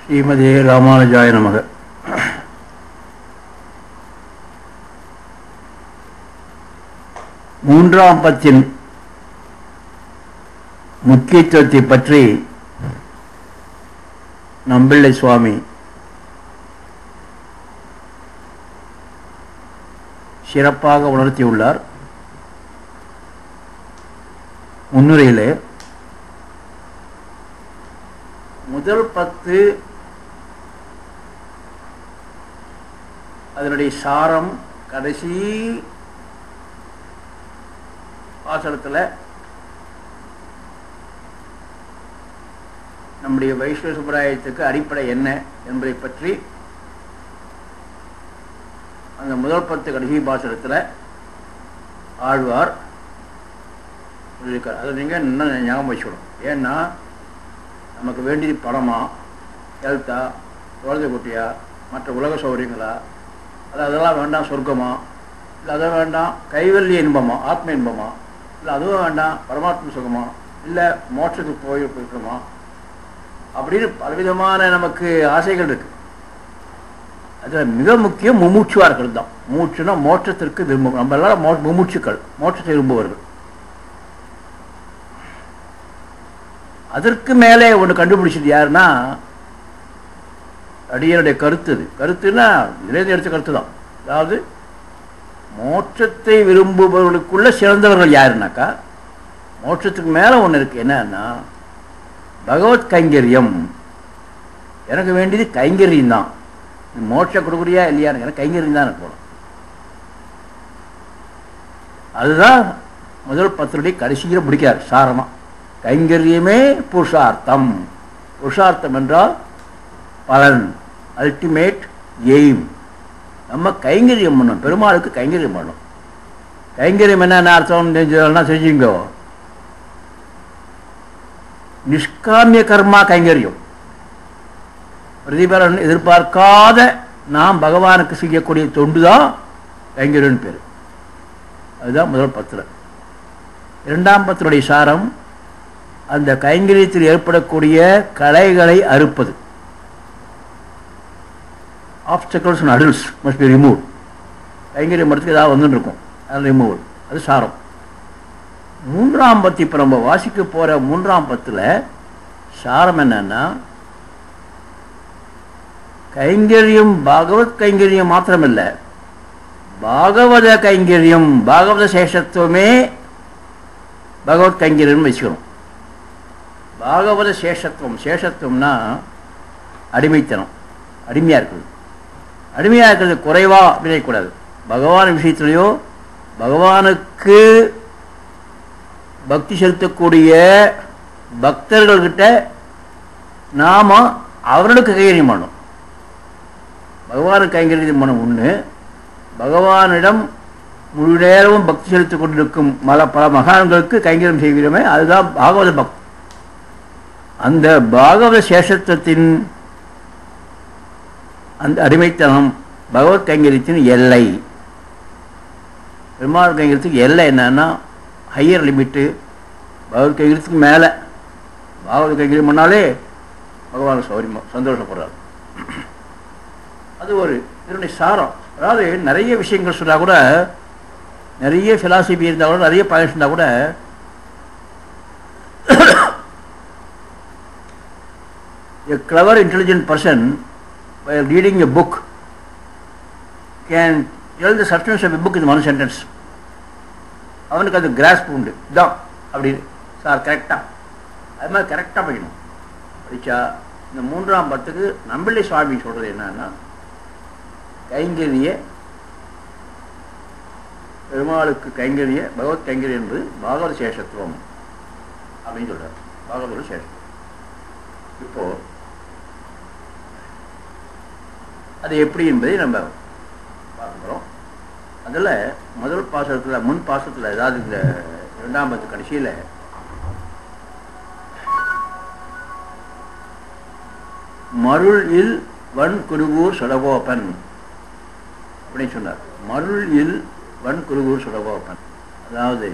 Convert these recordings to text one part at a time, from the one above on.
ஸ்ரீமதே ராமானுஜாய நமக மூன்றாம் பத்தின் முக்கியத்துவத்தை பற்றி நம்பிள்ளை சுவாமி சிறப்பாக உணர்த்தியுள்ளார் முன்னுரையிலே முதல் பத்து அதனுடைய சாரம் கடைசி பாசனத்தில் நம்முடைய வைஷ்ணவ சமுதாயத்துக்கு அடிப்படை என்ன என்பதை பற்றி அந்த முதல் பத்து கடைசி பாசனத்தில் ஆழ்வார் சொல்லியிருக்கார் அதை நீங்கள் இன்னும் ஞாபகம் வச்சுக்கணும் ஏன்னா நமக்கு வேண்டியது பணமா ஹெல்த்தா குழந்தை குட்டியா மற்ற உலக சௌகரியங்களா அது அதெல்லாம் வேண்டாம் சொர்க்கமா இல்லை அதை வேண்டாம் கைவல்லிய இன்பமா ஆத்ம இன்பமா இல்லை அதுவும் வேண்டாம் பரமாத்ம சுகமா இல்லை மோட்சத்துக்கு போய் போய்க்கணுமா அப்படின்னு பலவிதமான நமக்கு ஆசைகள் இருக்கு அதில் மிக முக்கியம் முமூச்சுவாக இருக்கிறது தான் மூச்சுனா மோட்சத்திற்கு விரும்பும் நம்ம எல்லாரும் மோ முமூச்சுக்கள் மோட்சத்தை விரும்புவார்கள் அதற்கு மேலே ஒன்று கண்டுபிடிச்சது யாருன்னா அடியனுடைய கருத்து இது கருத்துன்னா இதுலேருந்து எடுத்த கருத்து தான் அதாவது மோட்சத்தை விரும்புபவர்களுக்குள்ள சிறந்தவர்கள் யாருனாக்கா மோட்சத்துக்கு மேலே ஒன்று இருக்கு என்னன்னா பகவத் கைங்கரியம் எனக்கு வேண்டியது கைங்கரியம் தான் மோட்சம் கொடுக்குறியா இல்லையான்னு எனக்கு கைங்கரியம் தான் எனக்கு போகணும் அதுதான் முதல் பத்திரடி கடைசியில் பிடிக்கார் சாரமாக கைங்கரியமே புருஷார்த்தம் புருஷார்த்தம் என்றால் பலன் அல்டிமேட் எய்ம் நம்ம கைங்கரியம் பண்ணணும் பெருமாளுக்கு கைங்கரியம் பண்ணணும் கைங்கரியம் என்னென்ன அர்த்தம் தெரிஞ்சதெல்லாம் செஞ்சுங்கோ நிஷ்காமிய கர்மா கைங்கரியம் பிரதிபலன் எதிர்பார்க்காத நாம் பகவானுக்கு செய்யக்கூடிய தொண்டு தான் கைங்கரியம்னு பேர் அதுதான் முதல் பத்திரம் இரண்டாம் பத்தினுடைய சாரம் அந்த கைங்கரியத்தில் ஏற்படக்கூடிய கலைகளை அறுப்பது obstacles and hurdles must be remove கைங்கரியம் மரத்துக்கு ஏதாவது வந்துட்டு இருக்கும் அது ரிமூவ் அது சாரம் மூன்றாம் பத்து இப்போ நம்ம வாசிக்க போகிற மூன்றாம் பத்தில் சாரம் என்னன்னா கைங்கரியம் பாகவத் கைங்கரியம் மாத்திரமில்லை பாகவத கைங்கரியம் பாகவத சேஷத்துவமே பகவத் கைங்கரியம் வச்சுக்கணும் பாகவத சேஷத்துவம் சேஷத்துவம்னா அடிமைத்தனம் அடிமையாக இருக்குது அடிமையாக இருக்கிறது குறைவா அப்படிக்கூடாது பகவான் விஷயத்துலையோ பகவானுக்கு பக்தி செலுத்தக்கூடிய பக்தர்கள்கிட்ட நாம அவர்களுக்கு கைங்கரியம் பண்ணணும் பகவானுக்கு கைங்கரியம் பண்ண ஒன்று பகவானிடம் முழு நேரமும் பக்தி செலுத்திக் கொண்டிருக்கும் மல பல மகான்களுக்கு கைங்கரியம் செய்கிறோமே அதுதான் பாகவத பக்தி அந்த பாகவத சேஷத்துவத்தின் அந்த அடிமைத்தனம் பகவத் கைங்கரியத்தின் எல்லை பெருமாள் கைங்கரியத்துக்கு எல்லை என்னன்னா ஹையர் லிமிட்டு பகவத் கைங்கரியத்துக்கு மேலே பாகவத கைங்கரியம் பண்ணாலே பகவான் சௌரியமா சந்தோஷப்படுறார் அது ஒரு இதனுடைய சாரம் அதாவது நிறைய விஷயங்கள் சொன்னால் கூட நிறைய ஃபிலாசபி இருந்தால் கூட நிறைய பயன் இருந்தால் கூட a clever, intelligent person, while reading a book, can tell the substance of a book in one sentence. அவனுக்கு அது கிராஸ்ப் உண்டு இதான் அப்படி சார் கரெக்டாக அது மாதிரி கரெக்டாக படிக்கணும் படித்தா இந்த மூன்றாம் பத்துக்கு நம்பிள்ளை சுவாமி சொல்கிறது என்னன்னா கைங்கரிய பெருமாளுக்கு கைங்கரிய பகவத் கைங்கரிய என்பது பாகவத சேஷத்துவம் அப்படின்னு சொல்கிறார் பாகவத சேஷத்துவம் இப்போ அது எப்படி என்பதை நம்ம பார்க்க போகிறோம் அதில் முதல் பாசத்தில் முன் பாசத்தில் ஏதாவது இந்த இரண்டாம் பத்து கடைசியில் மருள் இல் வன் குருகூர் சுடகோபன் அப்படின்னு சொன்னார் மருள் இல் வன் குருகூர் சுடகோபன் அதாவது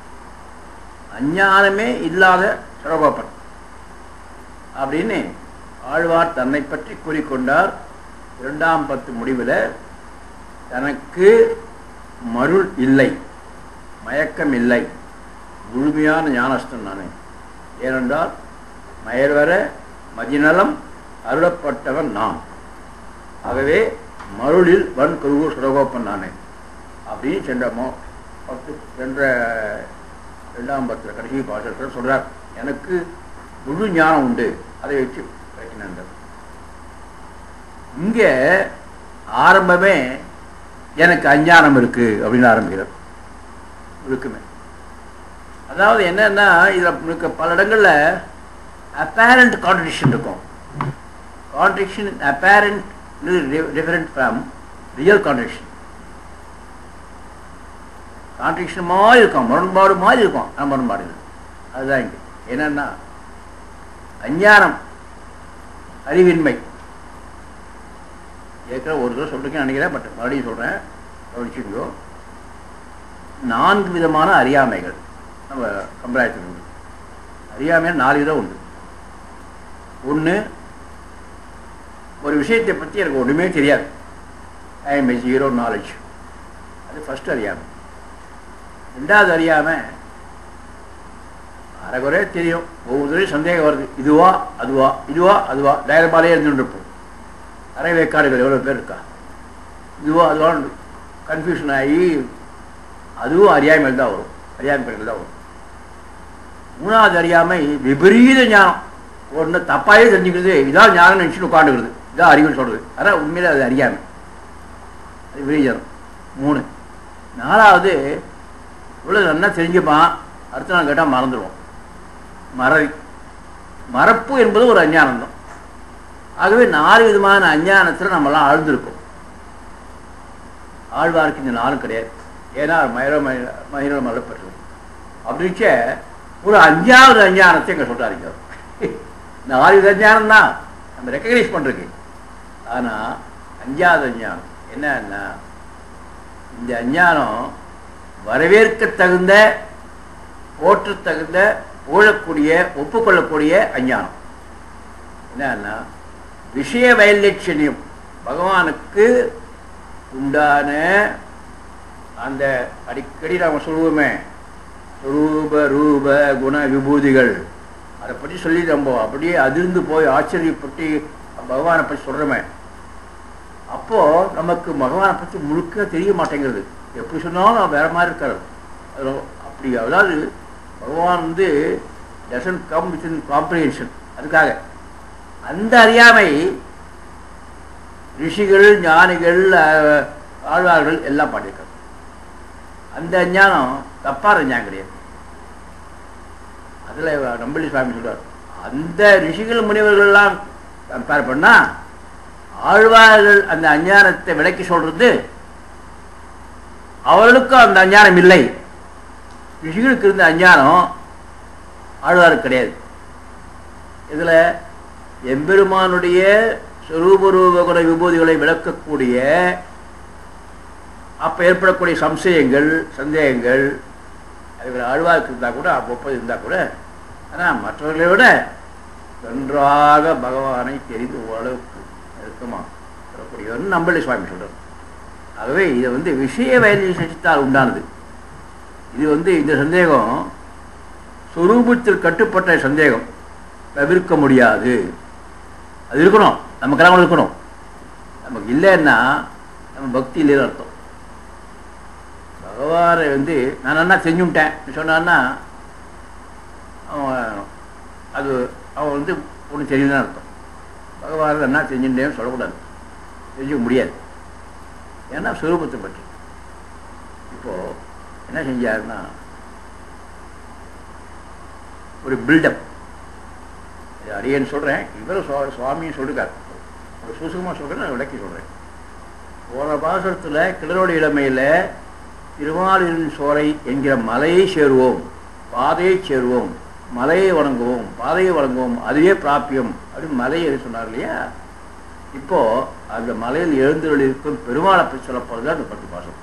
அஞ்ஞானமே இல்லாத சுடகோபன் அப்படின்னு ஆழ்வார் தன்னை பற்றி கூறிக்கொண்டார் இரண்டாம் பத்து முடிவில் தனக்கு மருள் இல்லை மயக்கம் இல்லை முழுமையான ஞானஸ்தன் நான் ஏனென்றால் மயர்வர மதிநலம் அருளப்பட்டவன் நான் ஆகவே மருளில் வன் குருகூர் சுரகோப்பன் நான் அப்படின்னு சென்ற மோ பத்து சென்ற ரெண்டாம் பத்தில் கடைசி பாசத்தில் சொல்றார் எனக்கு முழு ஞானம் உண்டு அதை வச்சு வைக்கணும் இங்கே ஆரம்பமே எனக்கு அஞ்ஞானம் இருக்கு அப்படின்னு ஆரம்பிக்கிறார் இருக்குமே அதாவது என்னன்னா இதில் இருக்க பல இடங்கள்ல அப்பேரண்ட் கான்ட்ரடிக்ஷன் இருக்கும் contradiction apparent different from real contradiction contradiction மாதிரி இருக்கும் முரண்பாடு மாதிரி இருக்கும் ஆனால் முரண்பாடு இல்லை அதுதான் இங்கே என்னன்னா அஞ்ஞானம் அறிவின்மை ஏற்கனவே ஒரு தடவை சொல்லிருக்கேன் நினைக்கிறேன் பட் மறுபடியும் சொல்கிறேன் கவனிச்சுக்கோ நான்கு விதமான அறியாமைகள் நம்ம சம்பிரதாயத்தில் உண்டு அறியாமையில் நாலு விதம் உண்டு ஒன்று ஒரு விஷயத்தை பற்றி எனக்கு ஒன்றுமே தெரியாது ஐ எம் ஜீரோ நாலேஜ் அது ஃபஸ்ட் அறியாமை ரெண்டாவது அறியாமை அரைகுறையே தெரியும் ஒவ்வொரு தடவையும் சந்தேகம் வருது இதுவா அதுவா இதுவா அதுவா டயர்பாலே இருந்துருப்போம் அரை வேக்காடுகள் எவ்வளோ பேர் இருக்கா இதுவா அதுவா கன்ஃபியூஷன் ஆகி அதுவும் அறியாமையில் தான் வரும் அறியாமைகள் தான் வரும் மூணாவது அறியாமை விபரீத ஞானம் ஒன்று தப்பாவே தெரிஞ்சுக்கிறது இதான் ஞானம் நினச்சிட்டு உட்காந்துக்கிறது இதான் அறிவுன்னு சொல்கிறது ஆனால் உண்மையில அது அறியாமை அது விபரீதம் மூணு நாலாவது இவ்வளோ நல்லா தெரிஞ்சுப்பான் அடுத்த நாள் கேட்டால் மறந்துடுவோம் மறவி மறப்பு என்பது ஒரு அஞ்ஞானம் தான் ஆகவே நாலு விதமான அஞ்ஞானத்தில் நம்மளாம் ஆழ்ந்திருக்கோம் ஆழ்வாருக்கு இந்த நாளும் கிடையாது ஏன்னா மயிர மயிர மலப்பட்டு அப்படிச்ச ஒரு அஞ்சாவது அஞ்ஞானத்தை இங்கே சொல்றாருங்க நாலு வித அஞ்ஞானம் தான் நம்ம ரெக்கக்னைஸ் பண்ணுறதுக்கு ஆனால் அஞ்சாவது அஞ்ஞானம் என்னன்னா இந்த அஞ்ஞானம் வரவேற்க தகுந்த போற்றத் தகுந்த ஊழக்கூடிய ஒப்புக்கொள்ளக்கூடிய அஞ்ஞானம் என்னன்னா விஷய வைலட்சணியம் பகவானுக்கு உண்டான அந்த அடிக்கடி நாம் சொல்லுவோமே ரூப ரூப குண விபூதிகள் அதை பற்றி சொல்லி நம்ம அப்படியே அதிர்ந்து போய் ஆச்சரியப்பட்டு பகவானை பற்றி சொல்கிறோமே அப்போ நமக்கு பகவானை பற்றி முழுக்க தெரிய மாட்டேங்கிறது எப்படி சொன்னாலும் வேற மாதிரி இருக்காரு அது அப்படி அதாவது பகவான் வந்து doesn't come within comprehension அதுக்காக அந்த அறியாமை ரிஷிகள் ஞானிகள் ஆழ்வார்கள் எல்லாம் பாடியிருக்காங்க அந்த ஞானம் தப்பான ஞானம் கிடையாது அதில் நம்பளி சுவாமி சொல்றார் அந்த ரிஷிகள் முனிவர்கள்லாம் கம்பேர் பண்ணா ஆழ்வார்கள் அந்த அஞ்ஞானத்தை விளக்கி சொல்றது அவர்களுக்கும் அந்த அஞ்ஞானம் இல்லை ரிஷிகளுக்கு இருந்த அஞ்ஞானம் ஆழ்வாருக்கு கிடையாது இதில் எம்பெருமானுடைய சுரூபரூபகுண விபூதிகளை விளக்கக்கூடிய அப்போ ஏற்படக்கூடிய சம்சயங்கள் சந்தேகங்கள் அதுகள் ஆழ்வாருக்கு இருந்தால் கூட அப்பப்போ இருந்தால் கூட ஆனால் மற்றவர்களை விட நன்றாக பகவானை தெரிந்து ஓரளவுக்கு நெருக்கமாக சொல்லக்கூடியவர் நம்பளி சுவாமி சொல்கிறார் ஆகவே இதை வந்து விஷய வைரசித்தால் உண்டானது இது வந்து இந்த சந்தேகம் சுரூபத்தில் கட்டுப்பட்ட சந்தேகம் தவிர்க்க முடியாது அது இருக்கணும் நமக்கெல்லாம் கூட இருக்கணும் நமக்கு இல்லைன்னா நம்ம பக்தி இல்லைன்னு அர்த்தம் பகவானை வந்து நான் என்ன செஞ்சுட்டேன் சொன்னான்னா அவன் அது அவன் வந்து ஒன்றும் தெரியுதுன்னு அர்த்தம் பகவான் என்ன செஞ்சுட்டேன்னு சொல்லக்கூடாது தெரிஞ்சுக்க முடியாது ஏன்னா சுரூபத்தை பற்றி இப்போது என்ன செஞ்சாருன்னா ஒரு பில்டப் அடியேன்னு சொல்கிறேன் இவரும் சுவா சுவாமியும் சொல்லிருக்கார் ஒரு சுசுகமாக சொல்கிறேன் நான் விளக்கி சொல்கிறேன் போன பாசத்தில் கிளரோட இளமையில் திருமாலின் சோலை என்கிற மலையை சேருவோம் பாதையை சேருவோம் மலையை வணங்குவோம் பாதையை வணங்குவோம் அதுவே பிராப்பியம் அப்படின்னு மலையை சொன்னார் இல்லையா இப்போ அந்த மலையில் எழுந்துள்ள இருக்கும் பெருமாளை பற்றி சொல்லப்படுறது அந்த பத்து பாசம்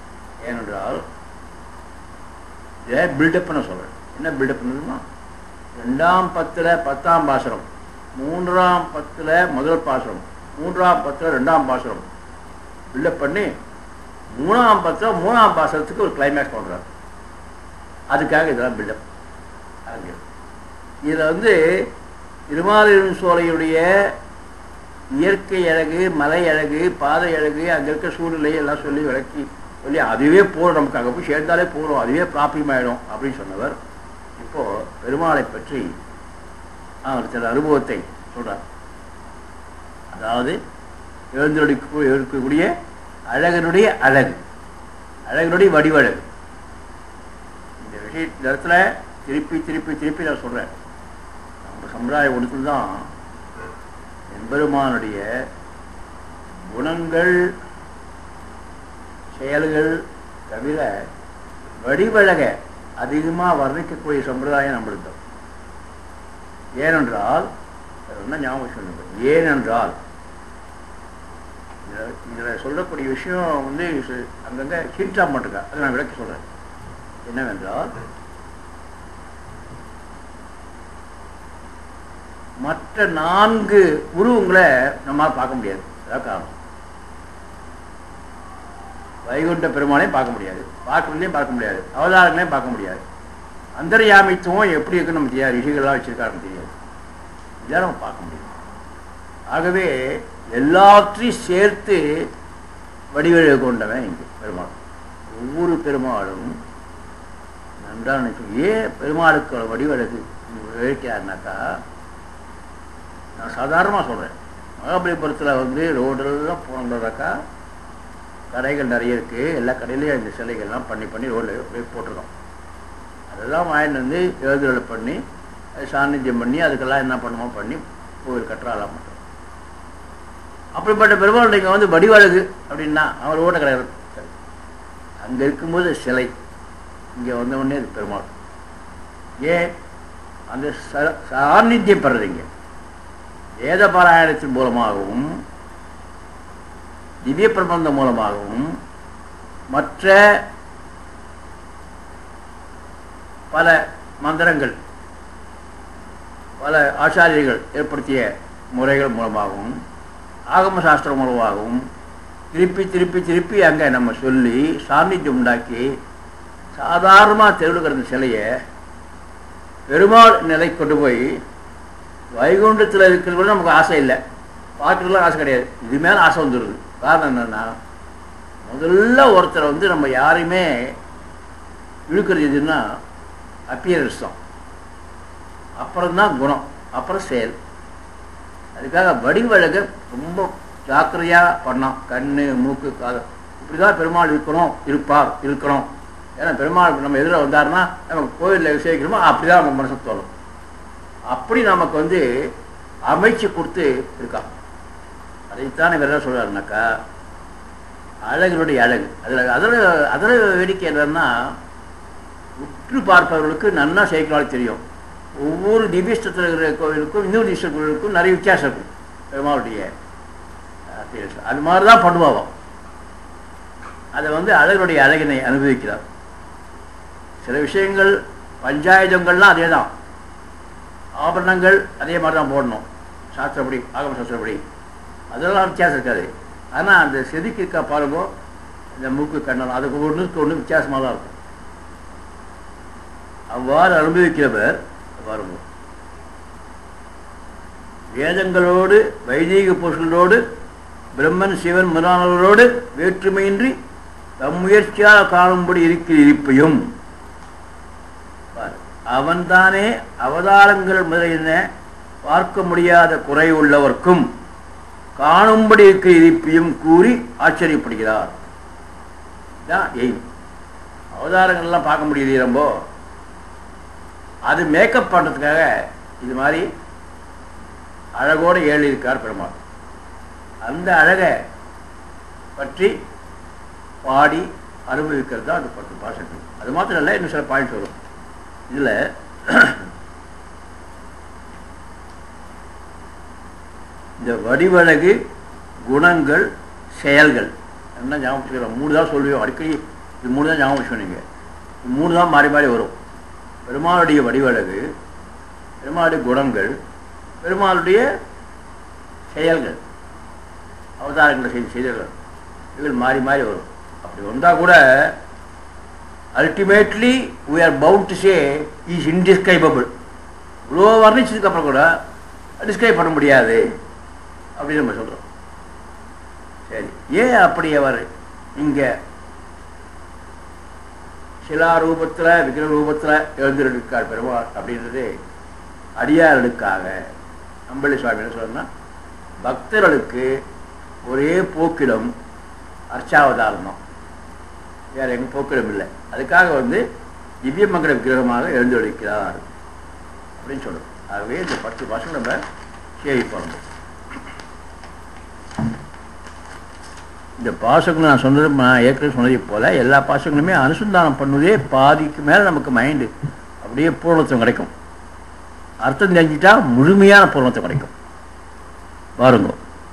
ஏனென்றால் இதை பில்டப் பண்ண சொல்கிறேன் என்ன பில்டப் பண்ணுதுமா ரெண்டாம் பத்தில் பத்தாம் பாசுரம் மூன்றாம் பத்தில் முதல் பாசுரம் மூன்றாம் பத்தில் ரெண்டாம் பாசுரம் பில்டப் பண்ணி மூணாம் பத்தில் மூணாம் பாசுரத்துக்கு ஒரு கிளைமேக்ஸ் பண்ணுறார் அதுக்காக இதெல்லாம் பில்டப் அங்கே இதில் வந்து திருமாலின் சோலையுடைய இயற்கை அழகு மலை அழகு பாதை அழகு அங்கே இருக்க சூழ்நிலை எல்லாம் சொல்லி விளக்கி சொல்லி அதுவே போதும் நமக்கு அங்கே போய் சேர்ந்தாலே போதும் அதுவே பிராபியமாயிடும் அப்படின்னு சொன்னவர் இப்போ பெருமாளை பற்றி அவர் சில அனுபவத்தை சொல்றார் அதாவது எழுந்தொடி இருக்கக்கூடிய அழகனுடைய அழகு அழகனுடைய வடிவழகு இந்த விஷய இந்த இடத்துல திருப்பி திருப்பி திருப்பி நான் சொல்றேன் நம்ம சமுதாய ஒன்று தான் எம்பெருமானுடைய குணங்கள் செயல்கள் தவிர வடிவழக அதிகமாக வர்ணிக்கக்கூடிய சம்பிரதாயம் நம்மளுக்கு தான். ஏனென்றால் அது என்ன ஞாபகம் சொல்லுங்க ஏனென்றால் இதில் இதில் சொல்லக்கூடிய விஷயம் வந்து சு- அங்கங்கே ஹிண்டா மாட்டுங்க அதை நான் விளக்கி சொல்கிறேன் என்னவென்றால் மற்ற நான்கு உருவங்களை நம்மால் பார்க்க முடியாது அதான் காரணம் வைகுண்ட பெருமாளையும் பார்க்க முடியாது பார்க்கறதுலையும் பார்க்க முடியாது அவதாரங்களையும் பார்க்க முடியாது அந்தர்யாமித்துவம் எப்படி இருக்குன்னு நமக்கு தெரியாது ரிஷிகள்லாம் வச்சிருக்காருன்னு தெரியாது இதெல்லாம் நம்ம பார்க்க முடியாது ஆகவே எல்லாற்றையும் சேர்த்து வடிவெழு கொண்டவன் இங்கே பெருமாள் ஒவ்வொரு பெருமாளும் நன்றாக நினைக்கும் ஏன் பெருமாளுக்கு வடிவழகு விவரிக்கிறாருனாக்கா நான் சாதாரணமாக சொல்கிறேன் மகாபலிபுரத்தில் வந்து ரோடெல்லாம் போனோம்னாக்கா கடைகள் நிறைய இருக்குது எல்லா கடையிலையும் இந்த சிலைகள்லாம் பண்ணி பண்ணி ரோடில் போட்டிருக்கோம் அதெல்லாம் வாங்கிட்டு வந்து எழுதுகளை பண்ணி அது சாநித்தியம் பண்ணி அதுக்கெல்லாம் என்ன பண்ணுமோ பண்ணி கோவில் கட்டுறாலாம் பண்ணுறோம் அப்படிப்பட்ட பெருமாள் இங்கே வந்து வடிவழகு அப்படின்னா அவர் ஓட்ட கிடையாது அங்கே இருக்கும்போது சிலை இங்கே வந்த உடனே அது பெருமாள் ஏன் அந்த ச- சாநித்தியம் பெறது இங்கே வேத பாராயணத்தின் மூலமாகவும் திவ்ய பிரபந்தம் மூலமாகவும் மற்ற பல மந்திரங்கள் பல ஆச்சாரியர்கள் ஏற்படுத்திய முறைகள் மூலமாகவும் ஆகம சாஸ்திரம் மூலமாகவும் திருப்பி திருப்பி திருப்பி அங்கே நம்ம சொல்லி சாநித்தியம் உண்டாக்கி சாதாரணமாக தெருவில் கிடந்த சிலையை பெருமாள் நிலை கொண்டு போய் வைகுண்டத்தில் இருக்கிறது கூட நமக்கு ஆசை இல்லை பார்க்கறதுலாம் ஆசை கிடையாது இது மேலே ஆசை வந்துடுது காரணம் என்னன்னா முதல்ல ஒருத்தரை வந்து நம்ம யாரையுமே இழுக்கிறது எதுன்னா அப்பியரன்ஸ் தான் அப்புறம்தான் குணம் அப்புறம் செயல் அதுக்காக வடிவழக ரொம்ப ஜாக்கிரதையாக பண்ணோம் கண் மூக்கு காது இப்படி தான் பெருமாள் இருக்கணும் இருப்பார் இருக்கணும் ஏன்னா பெருமாள் நம்ம எதிர வந்தாருன்னா நம்ம கோயிலில் விசேஷிக்கிறோமோ அப்படி தான் நம்ம மனசு தோணும் அப்படி நமக்கு வந்து அமைச்சு கொடுத்து இருக்கான் அதைத்தான் இவர் என்ன சொல்றாருனாக்கா அழகினுடைய அழகு அதில் அதில் அதில் வேடிக்கை என்னன்னா உற்று பார்ப்பவர்களுக்கு நன்னா சேர்க்கணும் தெரியும் ஒவ்வொரு திவ்யஸ்தத்தில் இருக்கிற கோவிலுக்கும் இன்னொரு ஈஸ்வர கோவிலுக்கும் நிறைய வித்தியாசம் இருக்கும் பெருமாளுடைய appearance. அது மாதிரி தான் பண்ணுவாவோம் அதை வந்து அழகனுடைய அழகினை அனுபவிக்கிறார் சில விஷயங்கள் பஞ்சாயுதங்கள்லாம் அதே தான் ஆபரணங்கள் அதே மாதிரி தான் போடணும் சாஸ்திரப்படி ஆகம சாஸ்திரப்படி அதெல்லாம் வித்தியாசம் இருக்காது ஆனால் அந்த செதுக்கி இருக்கா பாருங்க இந்த மூக்கு கண்ணம் அதுக்கு ஒன்றுக்கு ஒன்று வித்தியாசமாக தான் இருக்கும் அவ்வாறு அனுபவிக்கிறவர் பாருங்க வேதங்களோடு வைதீக புருஷர்களோடு பிரம்மன் சிவன் முதலானவர்களோடு வேற்றுமையின்றி தம் முயற்சியால் காணும்படி இருக்கிற இருப்பையும் பார், அவன்தானே அவதாரங்கள் முதலின பார்க்க முடியாத குறை உள்ளவர்க்கும் காணும்படி இருக்கிற இருப்பையும் கூறி ஆச்சரியப்படுகிறார் இதான் எய்ம் அவதாரங்கள்லாம் பார்க்க முடியுது ரொம்ப அது மேக்கப் பண்ணுறதுக்காக இது மாதிரி அழகோடு ஏழு இருக்கார் பெருமாள் அந்த அழகை பற்றி பாடி அனுபவிக்கிறது தான் அந்த பத்து பாசங்கள் அது மாத்திரம் இல்லை இன்னும் சில பாயிண்ட்ஸ் வரும் இதில் இந்த வடிவழகு குணங்கள் செயல்கள் என்ன ஞாபகம் வச்சுக்கிறோம் மூணு தான் சொல்லுவோம் அடிக்கடி இது மூணு தான் ஞாபகம் வச்சுக்கணும் நீங்கள் மூணு தான் மாறி மாறி வரும் பெருமாளுடைய வடிவழகு பெருமாளுடைய குணங்கள் பெருமாளுடைய செயல்கள் அவதாரங்களை செய்த செய்தல்கள் இதில் மாறி மாறி வரும் அப்படி வந்தால் கூட ultimately we are bound to say is indescribable இவ்வளோ வர்ணிச்சதுக்கு அப்புறம் கூட டிஸ்கிரைப் பண்ண முடியாது அப்படின்னு நம்ம சொல்கிறோம் சரி ஏன் அப்படி அவர் இங்கே சிலா ரூபத்தில் விக்கிர ரூபத்தில் எழுந்திருக்கார் பெருமாள் அப்படின்றது அடியார்களுக்காக அம்பளி சுவாமி என்ன சொல்றேன்னா பக்தர்களுக்கு ஒரே போக்கிடம் அர்ச்சாவதாரம் தான் வேற எங்க போக்கிடம் இல்லை அதுக்காக வந்து திவ்யமங்கல விக்கிரகமாக எழுந்தொழிக்கிறார் அப்படின்னு சொல்றோம் ஆகவே இந்த பத்து வருஷம் நம்ம சேவிப்போம் இந்த பாசங்கள் நான் சொன்னது நான் ஏற்கனவே சொன்னதை போல எல்லா பாசங்களுமே அனுசந்தானம் பண்ணுவதே பாதிக்கு மேலே நமக்கு மைண்டு அப்படியே பூர்ணத்துவம் கிடைக்கும் அர்த்தம் தெரிஞ்சிட்டா முழுமையான பூர்ணத்துவம் கிடைக்கும் பாருங்க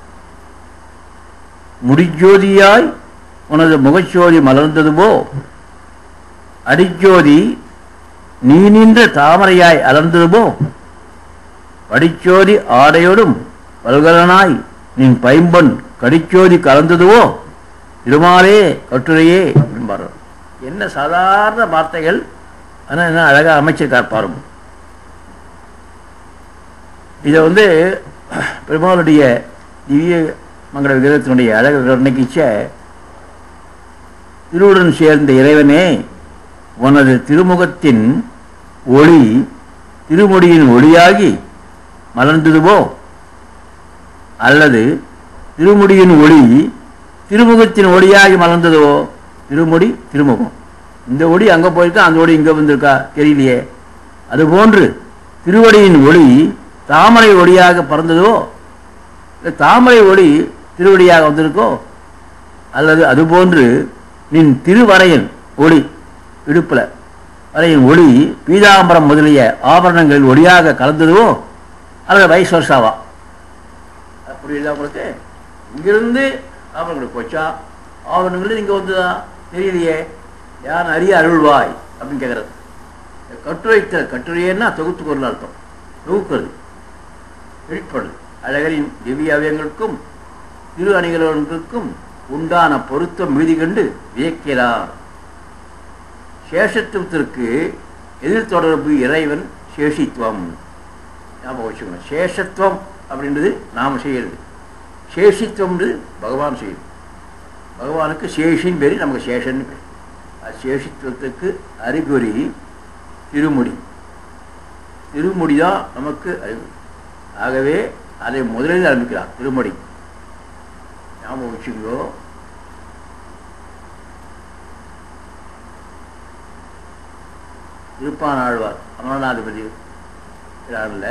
முடிஜோதியாய் உனது முகச்சோதி மலர்ந்ததுவோ அடிச்சோதி நீ நின்ற தாமரையாய் அலர்ந்ததுவோ படிச்சோதி ஆடையோடும் பல்கலனாய் நின் பைம்பொன் கடிச்சோதி கலந்ததுவோ திருமாலே கட்டுரையே என்பார் என்ன சாதாரண வார்த்தைகள் ஆனால் என்ன அழகாக அமைச்சிருக்கார் பாருங்க இதை வந்து பெருமாளுடைய திவ்ய மங்கள விக்கிரகத்தினுடைய அழகு வர்ணிக்கிச்ச திருவுடன் சேர்ந்த இறைவனே உனது திருமுகத்தின் ஒளி திருமுடியின் ஒளியாகி மலர்ந்ததுவோ அல்லது திருமுடியின் ஒளி திருமுகத்தின் ஒளியாகி மலர்ந்ததுவோ திருமுடி திருமுகம் இந்த ஒளி அங்கே போயிருக்கா அந்த ஒளி இங்கே வந்திருக்கா தெரியலையே அதுபோன்று திருவடியின் ஒளி தாமரை ஒளியாக பறந்ததோ இல்லை தாமரை ஒளி திருவடியாக வந்திருக்கோ அல்லது அதுபோன்று நின் திருவரையன் ஒளி இடுப்பில் வரையின் ஒளி பீதாம்பரம் முதலிய ஆபரணங்கள் ஒளியாக கலந்ததுவோ அல்லது வைஸ் வருஷாவா அப்படி இல்லை உங்களுக்கு இங்கிருந்து ஆபரணங்கள் போச்சா ஆபரணங்கள் இங்கே வந்ததா தெரியலையே யான் அறிய அருள்வாய் அப்படின்னு கேட்குறது கட்டுரைத்த கட்டுரைன்னா தொகுத்து பொருள் அர்த்தம் தொகுக்கிறது வெளிப்படுது அழகரின் திவ்ய அவயங்களுக்கும் திரு அணிகளுக்கும் உண்டான பொருத்தம் மீதி கண்டு வியக்கிறார் சேஷத்துவத்திற்கு எதிர் தொடர்பு இறைவன் சேஷித்துவம் ஞாபகம் வச்சுக்கணும் சேஷத்துவம் அப்படின்றது நாம் செய்யறது சேஷித்துவம்ன்றது பகவான் செய்யுது பகவானுக்கு சேஷின் பேர் நமக்கு சேஷன் பேர் அது சேஷித்துவத்துக்கு அறிகுறி திருமுடி திருமுடி தான் நமக்கு அறிகுறி ஆகவே அதை முதலில் ஆரம்பிக்கிறார் திருமுடி ஞாபகம் வச்சுங்கோ திருப்பான் ஆழ்வார் அமரநாதிபதி பிரானில்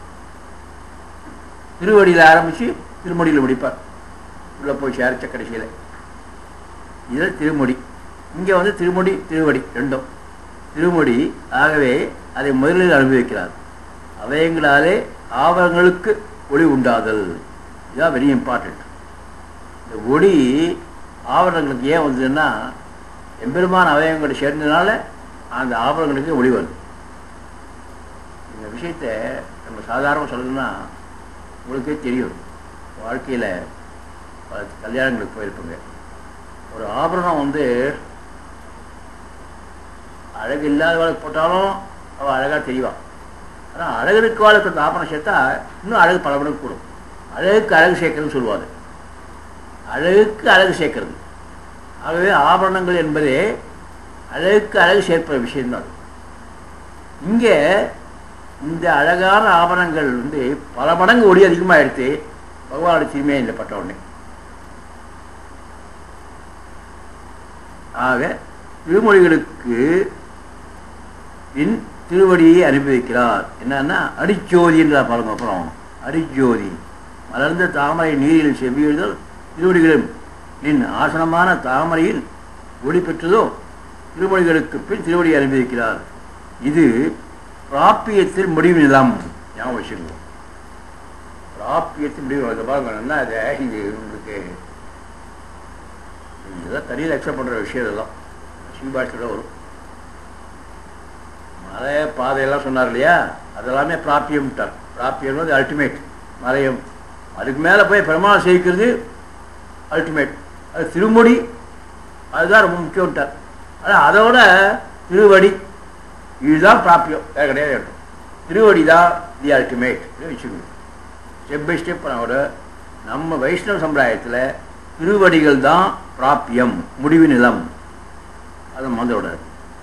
திருவடியில் ஆரம்பித்து திருமுடியில் முடிப்பார் உள்ளே போய் சேரச்ச கடைசியில் இது திருமுடி இங்கே வந்து திருமுடி திருவடி ரெண்டும் திருமுடி ஆகவே அதை முதலில் அனுபவிக்கிறார் அவயங்களாலே ஆவணங்களுக்கு ஒளி உண்டாதல் இதுதான் வெரி இம்பார்ட்டண்ட் இந்த ஒளி ஆவரணங்களுக்கு ஏன் வந்ததுன்னா எம்பெருமான அவயவங்களை சேர்ந்ததுனால அந்த ஆவணங்களுக்கு ஒளி வருது இந்த விஷயத்தை நம்ம சாதாரணமாக சொல்லணும்னா உங்களுக்கே தெரியும் வாழ்க்கையில் பல கல்யாணங்களுக்கு போயிருப்போங்க ஒரு ஆபரணம் வந்து அழகு இல்லாதவளுக்கு போட்டாலும் அவள் அழகாக தெரியவான் ஆனால் அழகுக்கு வாழ்க்கை அந்த ஆபரணம் சேர்த்தா இன்னும் அழகு பல மடங்கு கூடும் அழகுக்கு அழகு சேர்க்கறதுன்னு சொல்லுவாங்க அழகுக்கு அழகு சேர்க்கறது ஆகவே ஆபரணங்கள் என்பதே அழகுக்கு அழகு சேர்க்கிற விஷயம்தான் இங்கே இந்த அழகான ஆபரணங்கள் வந்து பல மடங்கு ஒளி அதிகமாக எடுத்து பகவானுடைய தீமையை இல்லை பட்ட உடனே ஆக திருமொழிகளுக்கு பின் திருவடியை அனுபவிக்கிறார் என்னன்னா அடிச்சோதி என்றார் பாருங்க அப்புறம் அடிச்சோதி மலர்ந்த தாமரை நீரில் செவ்வியெழுதல் திருவடிகளும் நின் ஆசனமான தாமரையில் ஒளி பெற்றதோ திருமொழிகளுக்கு பின் திருவடியை அனுபவிக்கிறார் இது பிராப்பியத்தில் முடிவு நிலம் ஞாபகம் வச்சுக்கணும் பிராப்பியத்தில் முடிவு அதை பாருங்க என்ன அது இது உங்களுக்கு இதெல்லாம் தனியில் அக்செப்ட் பண்ணுற விஷயம் இதெல்லாம் சிவபாஷையில் வரும் மலை பாதையெல்லாம் சொன்னார் இல்லையா அதெல்லாமே பிராப்பியம்ட்டார் பிராப்பியம்னு அல்டிமேட் மறையும் அதுக்கு மேலே போய் பெருமாள் சேர்க்கிறது அல்டிமேட் அது திருமுடி அதுதான் ரொம்ப முக்கியம்ட்டார் ஆனால் அதோட திருவடி இதுதான் பிராப்பியம் வேறு கிடையாது இருக்கும் திருவடி தான் தி அல்டிமேட் வச்சுக்கணும் ஸ்டெப் பை ஸ்டெப் கூட நம்ம வைஷ்ணவ சம்பிரதாயத்தில் திருவடிகள் தான் பிராப்பியம் முடிவு நிலம் அதை மறந்து விடாது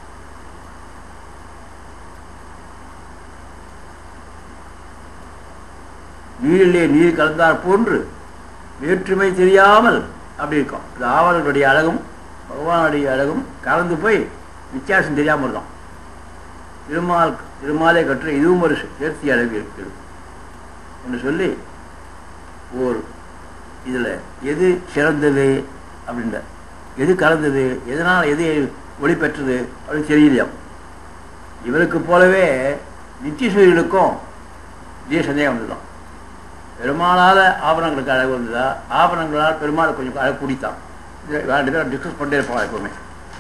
நீரிலே நீர் கலந்தார் போன்று வேற்றுமை தெரியாமல் அப்படி இருக்கும் இது ஆவலனுடைய அழகும் பகவானுடைய அழகும் கலந்து போய் வித்தியாசம் தெரியாமல் இருக்கும் திருமால் திருமாலை கற்று இதுவும் ஒரு சேர்த்தி அழகு இருக்கிறது என்று சொல்லி ஓர் இதில் எது சிறந்தது அப்படின்ற எது கலந்தது எதனால் எது ஒளி பெற்றது அப்படின்னு தெரியலையாம் இவருக்கு போலவே நித்தியசூரியனுக்கும் இதே சந்தேகம் வந்துதான் பெருமாளால் ஆபரணங்களுக்கு அழகு வந்ததா ஆபரணங்களால் பெருமாள் கொஞ்சம் அழகு குடித்தான் ரெண்டு பேரும் டிஸ்கஸ் பண்ணிட்டே இருப்பாங்க எப்பவுமே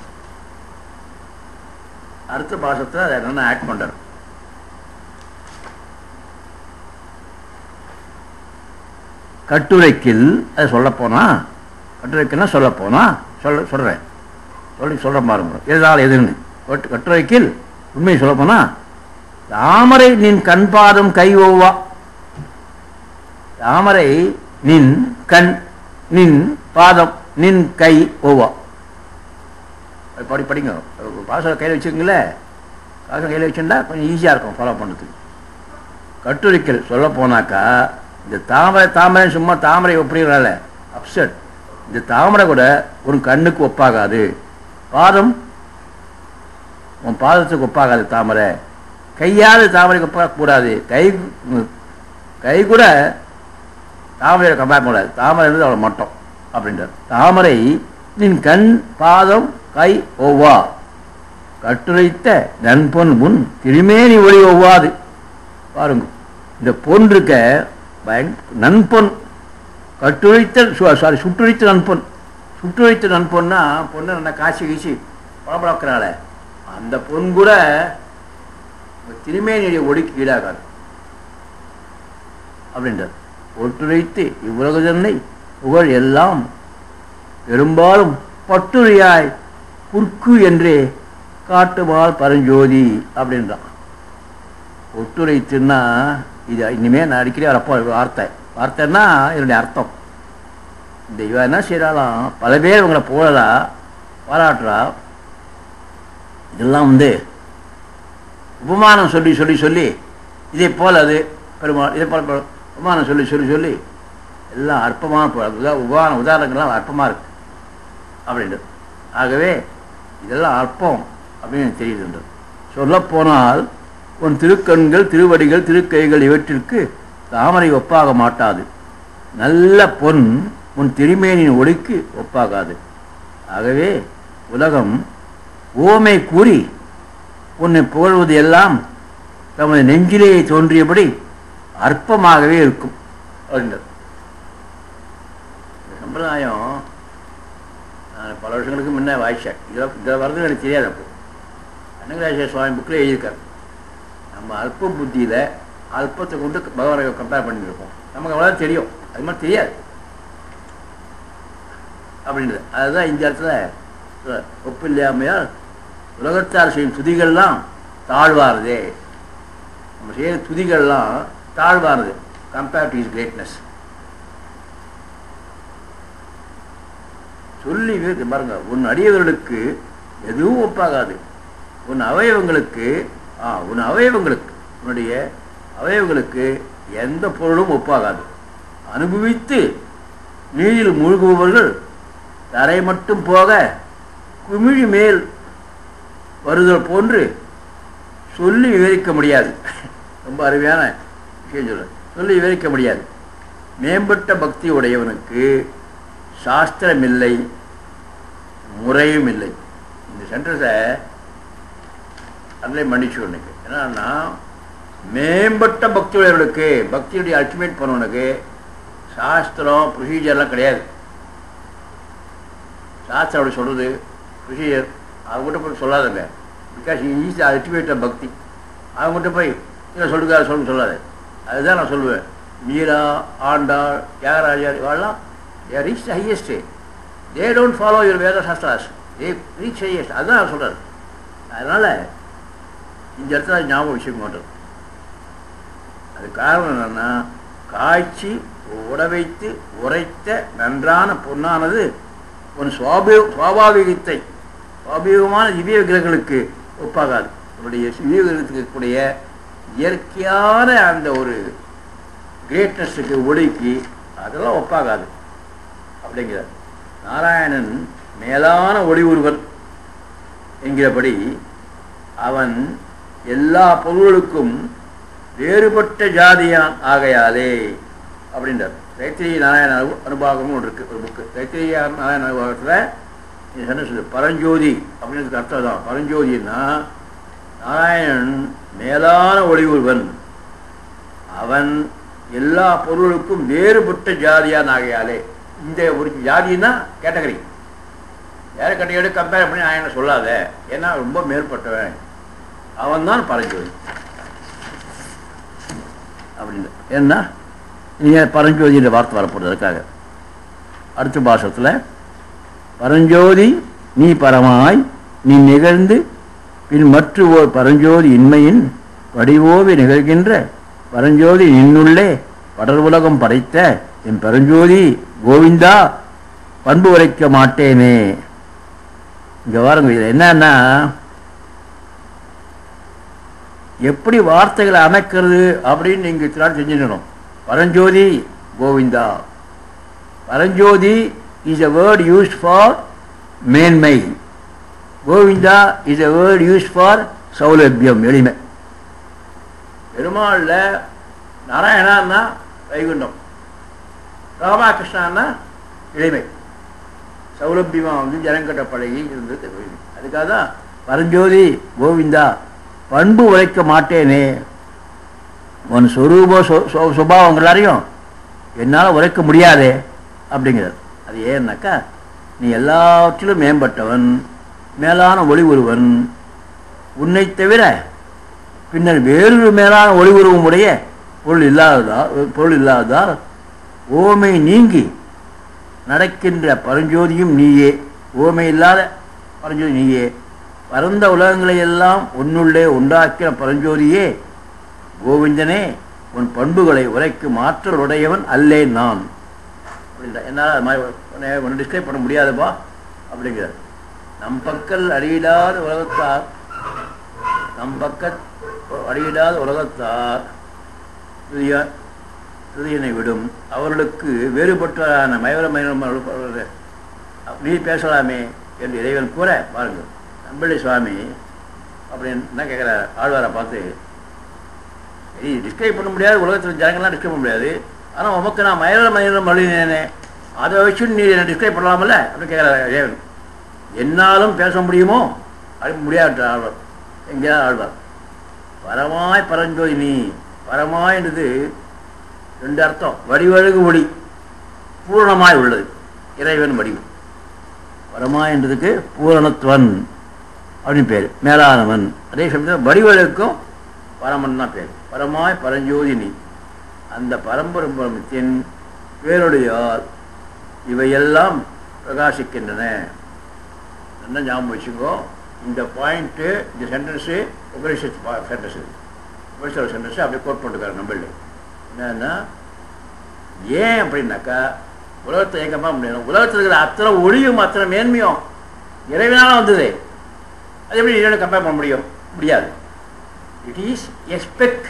அடுத்த பாசத்தை அதை என்னென்ன ஆக்ட் பண்ணுறாரு கட்டுரைக்கில் அதை சொல்லப்போனா கட்டுரைக்குன்னா சொல்லப்போனா சொல்ல சொல்கிறேன் சொல்லி சொல்கிற பாருங்க எதால் எதுன்னு கட்டு கட்டுரைக்கில் உண்மையை சொல்லப்போனா தாமரை நின் கண் பாதம் கை ஓவா தாமரை நின் கண் நின் பாதம் நின் கை ஓவா படி படிங்க பாசம் கையில் வச்சுக்கோங்களே பாசம் கையில் வச்சுருந்தா கொஞ்சம் ஈஸியாக இருக்கும் ஃபாலோ பண்ணுறதுக்கு கட்டுரைக்கல் சொல்ல போனாக்கா இந்த தாமரை தாமரை சும்மா தாமரை ஒப்புறீங்களால அப்செட் இந்த தாமரை கூட ஒரு கண்ணுக்கு ஒப்பாகாது பாதம் உன் பாதத்துக்கு ஒப்பாகாது தாமரை கையாவது தாமரைக்கு ஒப்பாக கூடாது கை கை கூட தாமரையை கம்பேர் பண்ணக்கூடாது தாமரை இருந்தது அவ்வளோ மட்டம் அப்படின்றார் தாமரை நின் கண் பாதம் கை ஒவ்வா கட்டுரைத்த நன்பொன் முன் திருமேனி ஒளி ஒவ்வாது பாருங்க இந்த பொன் இருக்க பயங் நன்பொன் கட்டுரைத்த சாரி சுட்டுரைத்த நன்பொன் சுட்டுரைத்த நன்பொன்னா பொண்ணை நல்லா காய்ச்சி கீச்சி பளபளக்கிறாள அந்த பொன் கூட திருமேனியுடைய ஒளிக்கு ஈடாகாது அப்படின்றார் ஒட்டுரைத்து இவ்வுலக தன்னை புகழ் எல்லாம் பெரும்பாலும் பட்டுரையாய் புற்கு என்றே காட்டுவாள் பரஞ்சோதி அப்படின்றான் ஒட்டுரைத்துன்னா இது இனிமே நான் அடிக்கடி வரப்போ வார்த்தை வார்த்தைன்னா இதனுடைய அர்த்தம் இந்த இவன் என்ன செய்யறாளாம் பல பேர் இவங்களை புகழறா பாராட்டுறா இதெல்லாம் வந்து உபமானம் சொல்லி சொல்லி சொல்லி இதே போல் அது பெருமாள் இதே போல் உபமானம் சொல்லி சொல்லி சொல்லி எல்லாம் அற்பமான உதா உபமான உதாரணங்கள்லாம் அற்பமாக இருக்கு அப்படின்றது ஆகவே இதெல்லாம் அற்பம் அப்படின்னு தெரியுதுன்றது சொல்லப்போனால் உன் திருக்கண்கள் திருவடிகள் திருக்கைகள் இவற்றிற்கு தாமரை ஒப்பாக மாட்டாது நல்ல பொன் உன் திருமேனின் ஒளிக்கு ஒப்பாகாது ஆகவே உலகம் ஓமை கூறி உன்னை புகழ்வது எல்லாம் தமது நெஞ்சிலே தோன்றியபடி அற்பமாகவே இருக்கும் அப்படின்றது சம்பிரதாயம் நான் பல வருஷங்களுக்கு முன்னே வாய்ச்சேன் இதில் இதில் வர்றது எனக்கு தெரியாது அப்போ அன்னகராஜ சுவாமி புக்கில் எழுதியிருக்காரு நம்ம அல்ப புத்தியில் அல்பத்தை கொண்டு பகவானை கம்பேர் பண்ணியிருக்கோம் நமக்கு அவ்வளோ தெரியும் அது மாதிரி தெரியாது அப்படின்றது அதுதான் இந்த இடத்துல ஒப்பு இல்லாமையால் உலகத்தார் செய்யும் துதிகள்லாம் தாழ்வாருதே நம்ம செய்கிற துதிகள்லாம் தாழ்வானது கம்பேர் டு இஸ் கிரேட்னஸ் சொல்லி பாருங்க உன் அடியவர்களுக்கு எதுவும் ஒப்பாகாது உன் அவயவங்களுக்கு ஆ உன் அவயவங்களுக்கு உன்னுடைய அவயவங்களுக்கு எந்த பொருளும் ஒப்பாகாது அனுபவித்து நீரில் மூழ்குபவர்கள் தரை மட்டும் போக குமிழி மேல் வருதல் போன்று சொல்லி விவரிக்க முடியாது ரொம்ப அருமையான விஷயம் சொல்ல சொல்லி விவரிக்க முடியாது மேம்பட்ட பக்தி உடையவனுக்கு சாஸ்திரம் இல்லை முறையும் இல்லை இந்த சென்டென்ஸை அதிலே மன்னிச்சு உனக்கு என்னன்னா மேம்பட்ட பக்தி உடையவர்களுக்கு பக்தியுடைய அல்டிமேட் பண்ணவனுக்கு சாஸ்திரம் ப்ரொசீஜர்லாம் கிடையாது சாஸ்திரம் அப்படி சொல்கிறது ப்ரொசீஜர் அவங்ககிட்ட போய் சொல்லாதுங்க பிகாஸ் இஸ் அல்டிமேட் பக்தி அவங்ககிட்ட போய் இதை சொல்லுங்க சொல்ல சொல்லாது அதுதான் நான் சொல்லுவேன் மீரா ஆண்டாள் தியாகராஜர் இவாள்லாம் a reach highest they don't follow your Veda shastras they reach highest அதுதான் அவர் சொல்கிறார் அதனால் இந்த இடத்துல ஞாபகம் வச்சுக்க மாட்டோம் அது காரணம் என்னன்னா காய்ச்சி உட வைத்து உரைத்த நன்றான பொன்னானது உன் சுவாபி சுவாபாவிகத்தை சுவாபாவிகமான திவ்ய விக்கிரகங்களுக்கு ஒப்பாகாது உன்னுடைய திவ்ய விக்கிரகத்துக்கு இருக்கக்கூடிய இயற்கையான அந்த ஒரு கிரேட்னஸுக்கு ஒளிக்கு அதெல்லாம் ஒப்பாகாது அப்படிங்கிறார் நாராயணன் மேலான ஒளி ஒருவன் என்கிறபடி அவன் எல்லா பொருள்களுக்கும் வேறுபட்ட ஜாதியான் ஆகையாலே அப்படின்றார் தைத்திரிய நாராயண அனு அனுபாகம்னு ஒன்று இருக்கு ஒரு புக்கு தைத்திரிய நாராயண அனுபாகத்தில் நீ சொன்ன சொல்லு பரஞ்சோதி அப்படின்றதுக்கு அர்த்தம் தான் பரஞ்சோதினா நாராயணன் மேலான ஒளி ஒருவன் அவன் எல்லா பொருளுக்கும் வேறுபட்ட ஜாதியான் ஆகையாலே இந்த ஒரு ஜாதின்னா கேட்டகரி வேற கட்டையோடு கம்பேர் பண்ணி நான் என்ன சொல்லாத ஏன்னா ரொம்ப மேற்பட்டவன் அவன் தான் பரஞ்சோதி அப்படின்னு ஏன்னா நீங்கள் பரஞ்சோதின்ற வார்த்தை வரப்போகுது அதுக்காக அடுத்த பாசத்தில் பரஞ்சோதி நீ பரமாய் நீ நிகழ்ந்து பின் மற்ற ஓர் பரஞ்சோதி இன்மையின் வடிவோவி நிகழ்கின்ற பரஞ்சோதி நின்னுள்ளே படர் உலகம் படைத்த என் பரஞ்சோதி கோவிந்தா பண்பு உரைக்க மாட்டேனே இங்க பாருங்க இது என்னன்னா எப்படி வார்த்தைகளை அமைக்கிறது அப்படின்னு நீங்க இத்தனை செஞ்சிடணும் Paranjothi Govinda Paranjothi is a word used for மேன்மை Govinda is a word used for சௌலபியம் எளிமை பெருமாள்ல நாராயணான்னா வைகுண்டம் ராமகிருஷ்ணான்னா எளிமை சௌலபியமா வந்து ஜனங்கட்ட பழகி இருந்தது கோவிந்தம். அதுக்காக தான் பரஞ்சோதி கோவிந்தா பண்பு உழைக்க மாட்டேனே உன் சொரூப சொ- சொ- சுபாவம் எல்லாரையும் என்னால் உரைக்க முடியாதே அப்படிங்கிறார் அது ஏன்னாக்கா நீ எல்லாவற்றிலும் மேம்பட்டவன் மேலான ஒளி ஒருவன் உன்னை தவிர பின்னர் வேறொரு மேலான ஒளி உருவம் உடைய பொருள் இல்லாததால் பொருள் இல்லாததால் ஓமை நீங்கி நடக்கின்ற பரஞ்சோதியும் நீயே ஓமை இல்லாத பரஞ்சோதி நீயே பரந்த உலகங்களை எல்லாம் உன்னுள்ளே உண்டாக்கின பரஞ்சோதியே கோவிந்தனே உன் பண்புகளை உரைக்கும் ஆற்றல் உடையவன் அல்லேன் நான் அப்படின்ற என்னால் அது மாதிரி உன்னை ஒன்று டிஸ்கிரைப் பண்ண முடியாதுப்பா அப்படிங்கிறார் நம் பக்கல் அடியிடாத உலகத்தார் நம் பக்க அடியிடாத உலகத்தார் துதிய துதியனை விடும் அவர்களுக்கு வேறுபட்டான மயவர மயம் நீ பேசலாமே என்று இறைவன் கூற பாருங்கள் நம்பளி சுவாமி அப்படின்னு என்ன கேட்குறாரு ஆழ்வாரை பார்த்து நீ டிஸ்கிரைப் பண்ண முடியாது உலகத்தில் ஜனங்கள்லாம் டிஸ்கிரைப் பண்ண முடியாது ஆனால் உமக்கு நான் மயில மயிலம் மொழினேனே அதை வச்சு நீ என்ன டிஸ்கிரைப் பண்ணலாமல்ல அப்படின்னு கேட்குறாரு இறைவன் என்னாலும் பேச முடியுமோ அப்படி முடியாது ஆழ்வார் எங்கேயாவது ஆழ்வார் பரமாய் பரஞ்சோதி நீ பரமாய்ன்றது ரெண்டு அர்த்தம் வடிவழகு ஒளி பூரணமாய் உள்ளது இறைவன் வடிவு பரமாய் என்றதுக்கு பூரணத்துவன் அப்படின்னு பேர் மேலானவன் அதே சமயத்தில் வடிவழுக்கும் பரமன் தான் பேர் பரமாய் பரஞ்சோதினி அந்த பரம்பரத்தின் பேருடையால் இவையெல்லாம் பிரகாசிக்கின்றன என்ன ஞாபகம் வச்சுக்கோ இந்த பாயிண்ட்டு இந்த sentence Upanishad sentence Upanishad sentence அப்படியே கோட் பண்ணிருக்காரு நம்மள என்னன்னா ஏன் அப்படின்னாக்கா உலகத்தை எங்க பார்க்க முடியும் உலகத்தில் இருக்கிற அத்தனை ஒளியும் அத்தனை மேன்மையும் இறைவனால வந்தது அது எப்படி இறைவனை கம்பேர் பண்ண முடியும் முடியாது it is expect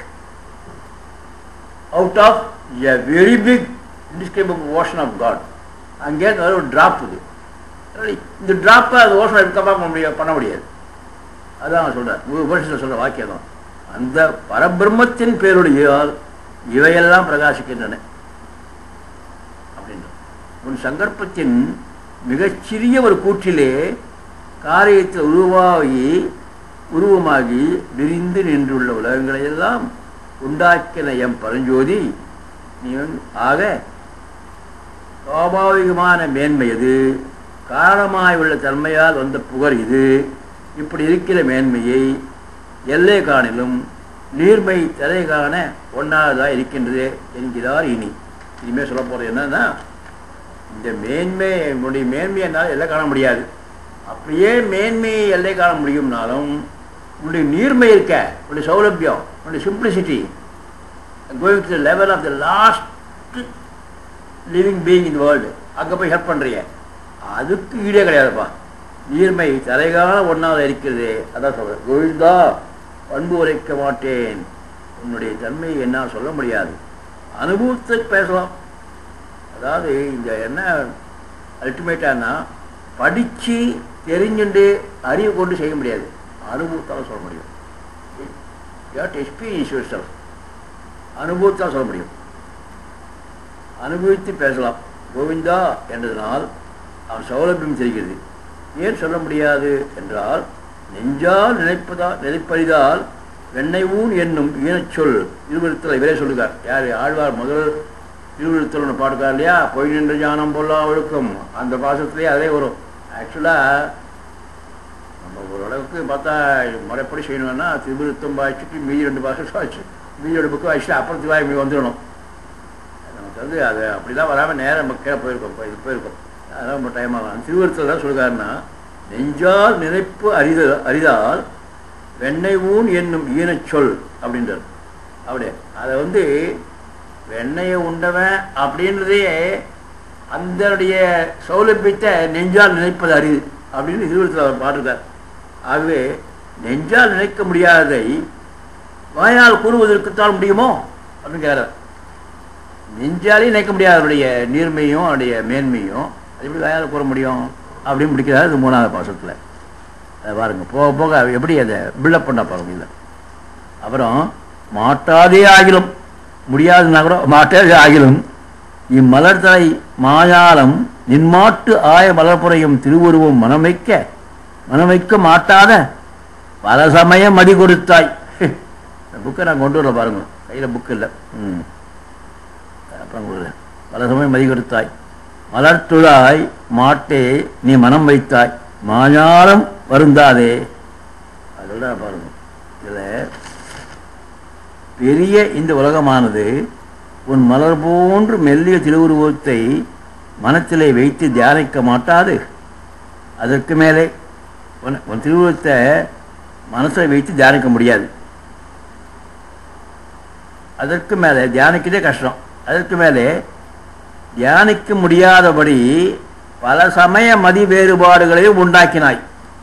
out of a very big indescribable ocean of God அங்கேருந்து வர ஒரு ட்ராப் இது அதனால இந்த ட்ராப்பை அது ஓஷனை கம்பேர் பண்ண முடியாது பண்ண முடியாது அதான் அவன் சொல்கிறார் உபனிஷத்தில் சொல்கிற வாக்கியம் தான் அந்த பரபிரம்மத்தின் பேருடையால் இவையெல்லாம் பிரகாசிக்கின்றன அப்படின்ற உன் சங்கற்பத்தின் மிகச்சிறிய ஒரு கூற்றிலே காரியத்தில் உருவாகி உருவமாகி விரிந்து நின்றுள்ள உலகங்களை எல்லாம் உண்டாக்கின எம் பரஞ்சோதி நீ வந்து- ஆக சுவாபாவிகமான மேன்மை இது காரணமாய் உள்ள தன்மையால் வந்த புகழ் இது இப்படி இருக்கிற மேன்மையை எல்லை காணிலும் நீர்மை தலை காண ஒன்றாவதாக இருக்கின்றது என்கிறார் இனி இனிமேல் சொல்ல போகிறது என்னன்னா இந்த மேன்மை என்னுடைய மேன்மை என்னால் எல்லாம் காண முடியாது அப்படியே மேன்மையை எல்லை காண முடியும்னாலும் உன்னுடைய நீர்மை இருக்க உன்னுடைய சௌலபியம் உன்னுடைய simplicity going to level of the last living being in world அங்கே போய் ஹெல்ப் பண்ணுறிய அதுக்கு ஈடே கிடையாதுப்பா நீர்மை தலைகால ஒன்றாவது இருக்கிறது அதான் சொல்கிறேன் கோவிந்தா பண்பு உரைக்க மாட்டேன் உன்னுடைய தன்மையை என்னால் சொல்ல முடியாது அனுபவத்தை பேசலாம் அதாவது இந்த என்ன அல்டிமேட்டானா படித்து தெரிஞ்சுட்டு அறிவு கொண்டு செய்ய முடியாது அனுபவத்தால் சொல்ல முடியும் யூ எக்ஸ்பீரியன்ஸ் யுவர் செல்ஃப் அனுபவத்தால் சொல்ல முடியும் அனுபவித்து பேசலாம் கோவிந்தா என்றதனால் அவன் சௌலபியம் தெரிகிறது ஏன் சொல்ல முடியாது என்றால் நெஞ்சால் நினைப்பதா நினைப்பறிதால் வெண்ணை ஊன் என்னும் ஈனச்சொல் இருவிருத்தல் இவரே சொல்லுகிறார் யார் ஆழ்வார் முதல் இருவிருத்தல் ஒன்று பாடுக்கார் இல்லையா பொய் நின்ற ஞானம் பொல்லா ஒழுக்கம் அந்த பாசத்துலேயே அதே வரும் ஆக்சுவலாக நம்ம ஓரளவுக்கு பார்த்தா முறைப்படி செய்யணும்னா திருவிருத்தம் வாய்ச்சிட்டு மீதி ரெண்டு பாசம் வாய்ச்சி மீதி ரெண்டு புக்கு வாய்ச்சிட்டு அப்புறத்துக்கு வாய் மீதி வந்துடணும் நமக்கு வந்து அது அப்படிலாம் வராமல் நேரம் நம்ம கீழே போயிருக்கோம் போய் போயிருக்கோம் அதான் ரொம்ப டைம் ஆகும் திருவருத்தல் தான் சொல்கிறாருன்னா நெஞ்சால் நினைப்பு அறித அறிதால் வெண்ணெய் ஊன் என்னும் ஈனச் சொல் அப்படின்றார் அப்படியே அதை வந்து வெண்ணெயை உண்டவன் அப்படின்றதே அந்தனுடைய சௌலபியத்தை நெஞ்சால் நினைப்பது அறிவு அப்படின்னு திருவருத்தல் அவர் பாடுறார் ஆகவே நெஞ்சால் நினைக்க முடியாததை வாயால் கூறுவதற்குத்தான் முடியுமோ அப்படின்னு கேட்கிறார் நெஞ்சாலே நினைக்க முடியாது அவருடைய நீர்மையும் அவருடைய மேன்மையும் அது எப்படி வாயால் கூற முடியும் அப்படின்னு முடிக்கிறார் இது மூணாவது பாசத்தில் அதை பாருங்க போக போக எப்படி அதை பில்டப் பண்ண பாருங்க இதில் அப்புறம் மாட்டாதே ஆகிலும் முடியாதுன்னா கூட மாட்டாதே ஆகிலும் இம்மலர்தலை மாயாலம் நின்மாட்டு ஆய மலர்புறையும் திருவுருவம் மனமைக்க மனமைக்க மாட்டாத பல சமயம் மடி கொடுத்தாய் இந்த புக்கை நான் கொண்டு வரல பாருங்க கையில் புக்கு இல்லை ம் அப்புறம் கொடுக்குறேன் பல சமயம் மதி கொடுத்தாய் மலர்த்துழாய் மாட்டே நீ மனம் வைத்தாய் மாஞாலம் வருந்தாதே அதோட பாருங்க இதில் பெரிய இந்த உலகமானது உன் மலர் போன்று மெல்லிய திருவுருவத்தை மனத்திலே வைத்து தியானிக்க மாட்டாது அதற்கு மேலே உன் உன் திருவுருவத்தை மனசில் வைத்து தியானிக்க முடியாது அதற்கு மேலே தியானிக்கிறதே கஷ்டம் அதற்கு மேலே தியானிக்க முடியாதபடி பல சமய மதி வேறுபாடுகளையும் உண்டாக்கினாய்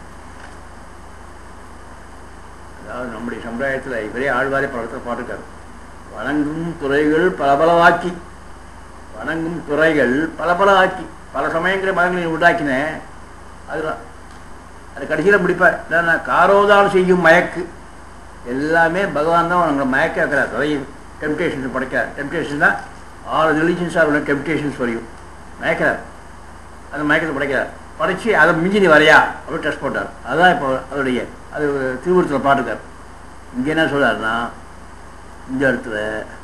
அதாவது நம்முடைய சமுதாயத்தில் இவரே ஆழ்வாரே படத்தை பாட்டுக்காரு வணங்கும் துறைகள் பலபலவாக்கி வணங்கும் துறைகள் பலபலவாக்கி பல சமயங்களை மதங்களை உண்டாக்கினேன் அதுதான் அது கடைசியில் முடிப்பார் என்னன்னா காரோதால் செய்யும் மயக்கு எல்லாமே பகவான் தான் உங்களை மயக்க வைக்கிறார் நிறைய டெம்டேஷன்ஸ் படைக்கிறார் டெம்டேஷன் தான் ஆல் ரிலிஜன்ஸ் ஆர் டெம்டேஷன்ஸ் வரையும் மயக்கிறார் அந்த மயக்கத்தை படைக்கிறார் படைச்சு அதை மிஞ்சி நீ வரையா அப்படின்னு டெஸ்ட் போட்டார் அதுதான் இப்போ அதோடைய அது திருவுருத்தில் பாட்டுக்கார் இங்கே என்ன சொல்றாருன்னா இந்த இடத்துல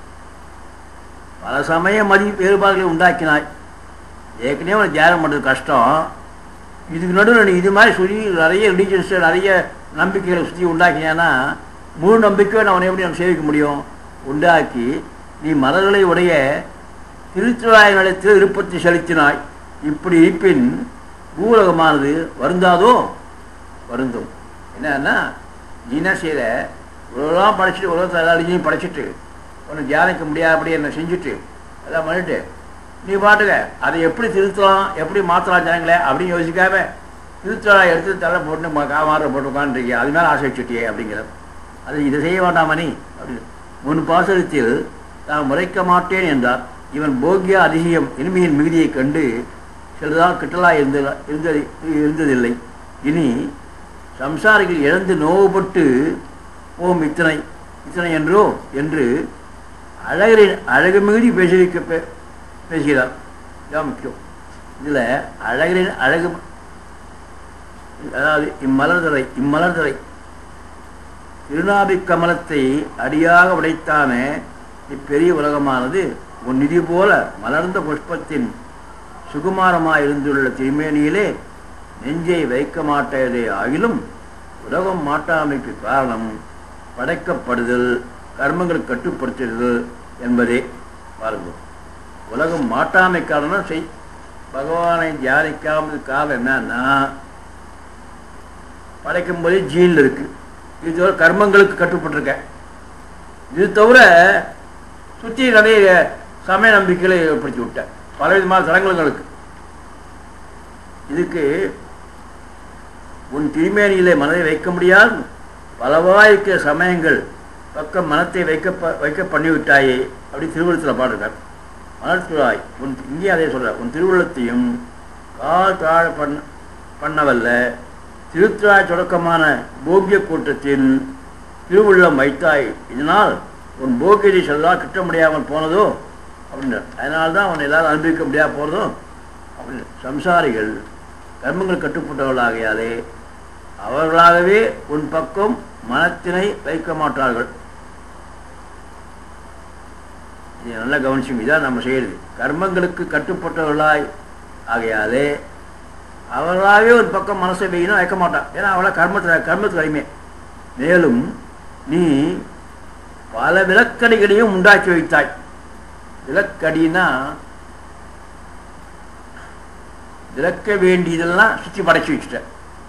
பல சமய மதி வேறுபாடுகளை உண்டாக்கினாய் ஏற்கனவே உனக்கு தியானம் பண்ணுறது கஷ்டம் இதுக்கு நடுவில் நீ இது மாதிரி சொல்லி நிறைய ரிலீஜன்ஸ் நிறைய நம்பிக்கைகளை சுற்றி உண்டாக்கினேன்னா முழு நம்பிக்கையை நான் உன்னை எப்படி நம்ம சேவிக்க முடியும் உண்டாக்கி நீ மலர்களை உடைய திருச்சுவாய நிலத்தில் விருப்பத்தை செலுத்தினாய் இப்படி இருப்பின் பூலகமானது வருந்தாதோ வருந்தும் என்னன்னா நீ என்ன செய்கிற உலகெல்லாம் படைச்சிட்டு உலகத்தை எல்லாரையும் படைச்சிட்டு ஒன்று தியானிக்க முடியாதபடி என்ன செஞ்சுட்டு எல்லாம் பண்ணிட்டு நீ பாட்டுக்க அதை எப்படி திருத்தலாம் எப்படி மாற்றலாம் ஜனங்களே அப்படின்னு யோசிக்காம திருத்தலா எடுத்து தலை போட்டு காமாற போட்டு உட்காந்துருக்கிய அது மேலே ஆசை வச்சுட்டியே அப்படிங்கிறது அது இதை செய்ய வேண்டாமா நீ அப்படின்னு முன் பாசனத்தில் நான் முறைக்க மாட்டேன் என்றார் இவன் போக்கிய அதிசயம் இனிமையின் மிகுதியை கண்டு சிலதால் கிட்டலா இருந்த இருந்தது இருந்ததில்லை இனி சம்சாரிகள் இழந்து நோவுபட்டு ஓம் இத்தனை இத்தனை என்றோ என்று அழகரின் அழகு மிகுதி பேசியிருக்க பே- பேசுகிறார் இதான் முக்கியம் இதில் அழகரின் அழகு அதாவது இம்மலர்தலை இம்மலர்தலை திருநாபி கமலத்தை அடியாக உடைத்தானே இப்பெரிய உலகமானது உன் நிதி போல மலர்ந்த புஷ்பத்தின் சுகுமாரமாய் இருந்துள்ள திருமேனியிலே நெஞ்சை வைக்க மாட்டதே ஆகிலும் உலகம் மாட்டாமைக்கு காரணம் படைக்கப்படுதல் கர்மங்களுக்கு கட்டுப்படுத்துறது என்பதே பாருங்கள் உலகம் மாட்டாமை காரணம் செய் பகவானை தியானிக்காமல் காரணம் என்னன்னா படைக்கும் போதே ஜீனில் இருக்கு இது தவிர கர்மங்களுக்கு கட்டுப்பட்டிருக்க இது தவிர சுற்றி நிறைய சமய நம்பிக்கைகளை ஏற்படுத்தி விட்டேன் பலவிதமான தலங்களுக்கு இதுக்கு உன் திருமேனியிலே மனதை வைக்க முடியாது பலவாய்க்க சமயங்கள் பக்கம் மனத்தை வைக்க ப- வைக்க பண்ணிவிட்டாயே அப்படி திருவள்ளத்தில் பாடுறார் மலர்த்துழாய் உன் இங்கே அதே சொல்ற உன் திருவுள்ளத்தையும் கால் தாழ பண்ண பண்ணவல்ல திருத்துழாய் தொடக்கமான போக்கிய கூட்டத்தில் திருவுள்ளம் வைத்தாய் இதனால் உன் போக்கியதை சொல்லா கிட்ட முடியாமல் போனதோ அப்படின்ற அதனால தான் உன்னை எல்லாரும் அனுபவிக்க முடியாம போகிறதோ அப்படின்னு சம்சாரிகள் கர்மங்கள் கட்டுப்பட்டவர்களாகையாலே அவர்களாகவே உன் பக்கம் மனத்தினை வைக்க மாட்டார்கள் இதை நல்லா கவனிச்சுங்க இதான் நம்ம செய்யறது கர்மங்களுக்கு கட்டுப்பட்டவர்களாய் ஆகையாலே அவர்களாகவே ஒரு பக்கம் மனசை வைக்கணும் வைக்க மாட்டான் ஏன்னா அவளை கர்மத்தில் கர்மத்துக்கு அடிமை மேலும் நீ பல விலக்கடிகளையும் உண்டாக்கி வைத்தாய் விலக்கடினா விளக்க வேண்டியதெல்லாம் சுற்றி படைச்சி வச்சுட்ட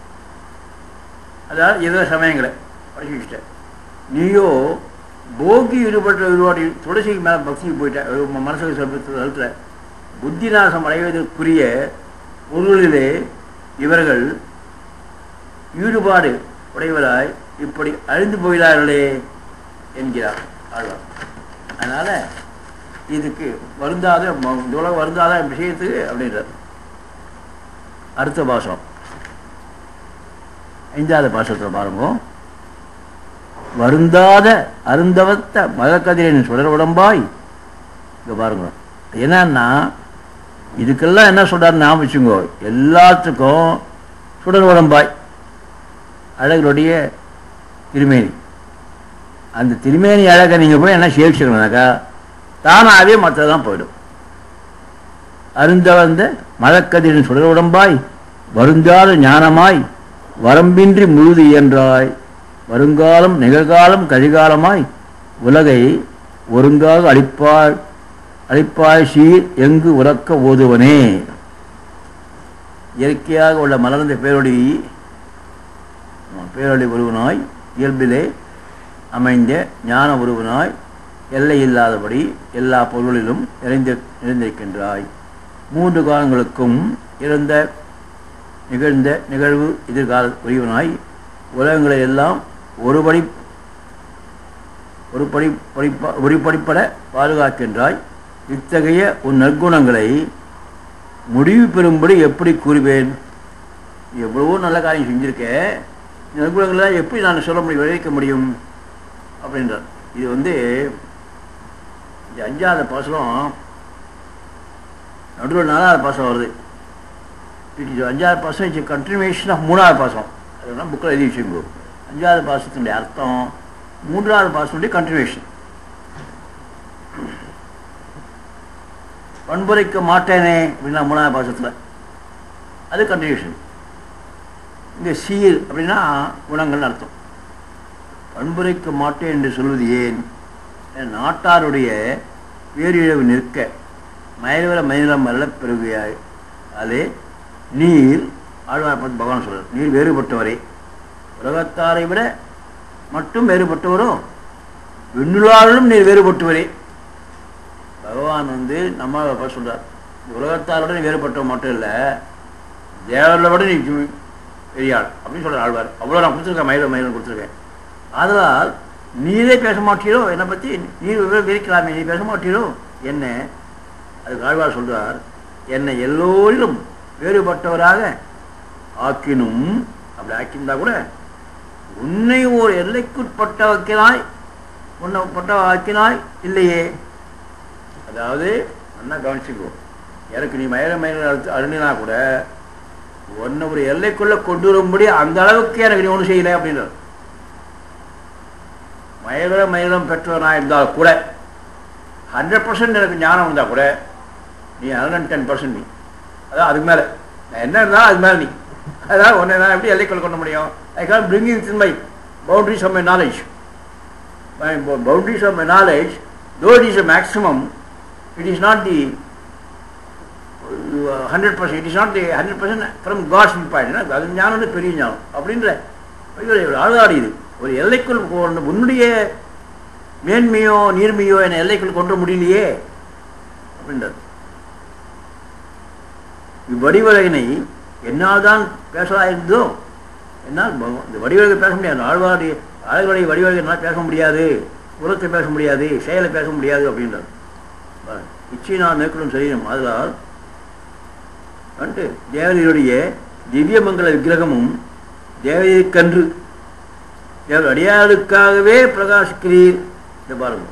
அதாவது இதர சமயங்களை படைச்சி வச்சுட்ட நீயோ போகி ஈடுபட்ட ஈடுபாடு துளசிக்கு மேலே பக்திக்கு போயிட்ட மனசுக்கு செலுத்துற புத்தி நாசம் அடைவதற்குரிய பொருளிலே இவர்கள் ஈடுபாடு உடையவராய் இப்படி அழிந்து போகிறார்களே என்கிறார் ஆழ்வார் அதனால இதுக்கு வருந்தாத ம- இந்த உலகம் வருந்தாத விஷயத்துக்கு அப்படின்றார் அடுத்த பாசம் ஐந்தாவது பாசத்தில் பாருங்க வருந்தாத அருந்தவத்த மகக்கதிரின் சுடர் உடம்பாய் இங்க பாருங்க என்னன்னா இதுக்கெல்லாம் என்ன சொல்றாரு ஞாபகம் வச்சுங்கோ எல்லாத்துக்கும் சுடர் உடம்பாய் அழகருடைய திருமேனி அந்த திருமேனி அழகை நீங்கள் போய் என்ன சேவிச்சுக்கணுனாக்கா தானாகவே மற்றதான் போயிடும் அருந்த வந்த மழக்கதிரின் சுடர் உடம்பாய் வருந்தாத ஞானமாய் வரம்பின்றி முழுது இயன்றாய் வருங்காலம் நிகழ்காலம் கழிகாலமாய் உலகை ஒருங்காக அளிப்பாய் அளிப்பாய் சீர் எங்கு உறக்க ஓதுவனே இயற்கையாக உள்ள மலர்ந்த பேரொளி பேரொளி உருவனாய் இயல்பிலே அமைந்த ஞான உருவனாய் எல்லை இல்லாதபடி எல்லா பொருளிலும் நிறைந்து நிறைந்திருக்கின்றாய் மூன்று காலங்களுக்கும் இருந்த நிகழ்ந்த நிகழ்வு எதிர்கால உரியவனாய் உலகங்களை எல்லாம் ஒருபடி ஒரு படி படிப்ப ஒரு படிப்பட பாதுகாக்கின்றாய் இத்தகைய உன் நற்குணங்களை முடிவு பெறும்படி எப்படி கூறுவேன் எவ்வளவோ நல்ல காரியம் செஞ்சிருக்கேன் இந்த நற்குணங்களை எப்படி நான் சொல்ல முடியும் விளைவிக்க முடியும் அப்படின்றார் இது வந்து இந்த அஞ்சாவது பாசனம் நடுவில் நாலாவது பாசம் வருது இது அஞ்சாவது பாசம் இட்ஸ் கண்டினியூஷன் ஆஃப் மூணாவது பாசம் அதெல்லாம் புக்கில் எழுதி வச்சுக்கோ அஞ்சாவது பாசத்தினுடைய அர்த்தம் மூன்றாவது பாசனுடைய கண்டினியூஷன் பண்புரைக்க மாட்டேனே அப்படின்னா மூணாவது பாசத்தில் அது கண்டினியூஷன் இங்கே சீர் அப்படின்னா குணங்கள்னு அர்த்தம் பண்புரைக்க மாட்டேன் என்று சொல்வது ஏன் என் நாட்டாருடைய வேறிழவு நிற்க மயில்வர மயிலம் அல்ல பெருகையாய் அதே நீர் ஆழ்வார் பார்த்து பகவான் சொல்றார் நீர் வேறுபட்டவரே உலகத்தாரை விட மட்டும் வேறுபட்டவரோ விண்ணுளாரிலும் நீர் வேறுபட்டவரே பகவான் வந்து நம்ம பார்த்து சொல்றார் இந்த உலகத்தாரோட நீ வேறுபட்டவ மட்டும் இல்லை தேவர்களை விட நீ ஜு- பெரியாள் அப்படின்னு சொல்றார் ஆழ்வார் அவ்வளோ நான் கொடுத்துருக்கேன் மயில மயிலம் கொடுத்துருக்கேன் அதனால் நீரே பேச மாட்டீரோ என்னை பற்றி நீர் விவரம் விரிக்கலாமே நீ பேச மாட்டீரோ என்ன அதுக்கு ஆழ்வார் சொல்றார் என்னை எல்லோரிலும் வேறுபட்டவராக ஆக்கினும் அப்படி ஆக்கியிருந்தா கூட உன்னை ஓர் எல்லைக்குட்பட்ட வைக்கிறாய் உன்னை பட்ட ஆக்கினாய் இல்லையே அதாவது நல்லா கவனிச்சுக்கோ எனக்கு நீ மயில மயில அருணினா கூட உன்னை ஒரு எல்லைக்குள்ள கொண்டு வரும்படி அந்த அளவுக்கு எனக்கு நீ ஒன்றும் செய்யலை அப்படின்றார் மயில மயிலம் பெற்றவனாக இருந்தால் கூட ஹண்ட்ரட் பர்சன்ட் எனக்கு ஞானம் இருந்தால் கூட நீ ஹண்ட்ரட் டென் பர்சன்ட் நீ அதான் அதுக்கு மேலே நான் என்ன இருந்தாலும் அது மேலே நீ அதாவது உன்னை நான் எப்படி எல்லைக்குள்ள கொண்டு முடியும் I can bringing in my boundaries of my knowledge my boundaries of my knowledge, though it is a maximum, it is not the hundred percent it is not the hundred percent from God's point அது ஞானம் வந்து பெரிய ஞானம் அப்படின்ற ஒரு அழுதாடி இது ஒரு எல்லைக்குள் கொண்டு உன்னுடைய மேன்மையோ நீர்மையோ என எல்லைக்குள் கொண்டு முடியலையே அப்படின்றது இவ்வடிவழகினை என்னால் தான் பேசலா இருந்தோ என்னால் பகவான் இந்த வடிவழகை பேச முடியாது ஆழ்வாடி அழகுடைய வடிவழகை என்னால் பேச முடியாது உரத்தை பேச முடியாது செயலை பேச முடியாது அப்படின்றது இச்சை நான் மேற்கொள்ளும் சரீரம் அதனால் வந்துட்டு தேவதையுடைய திவ்யமங்கல விக்கிரகமும் தேவதைக்கன்று தேவர் அடியாளுக்காகவே பிரகாசிக்கிறீர் இந்த பாருங்க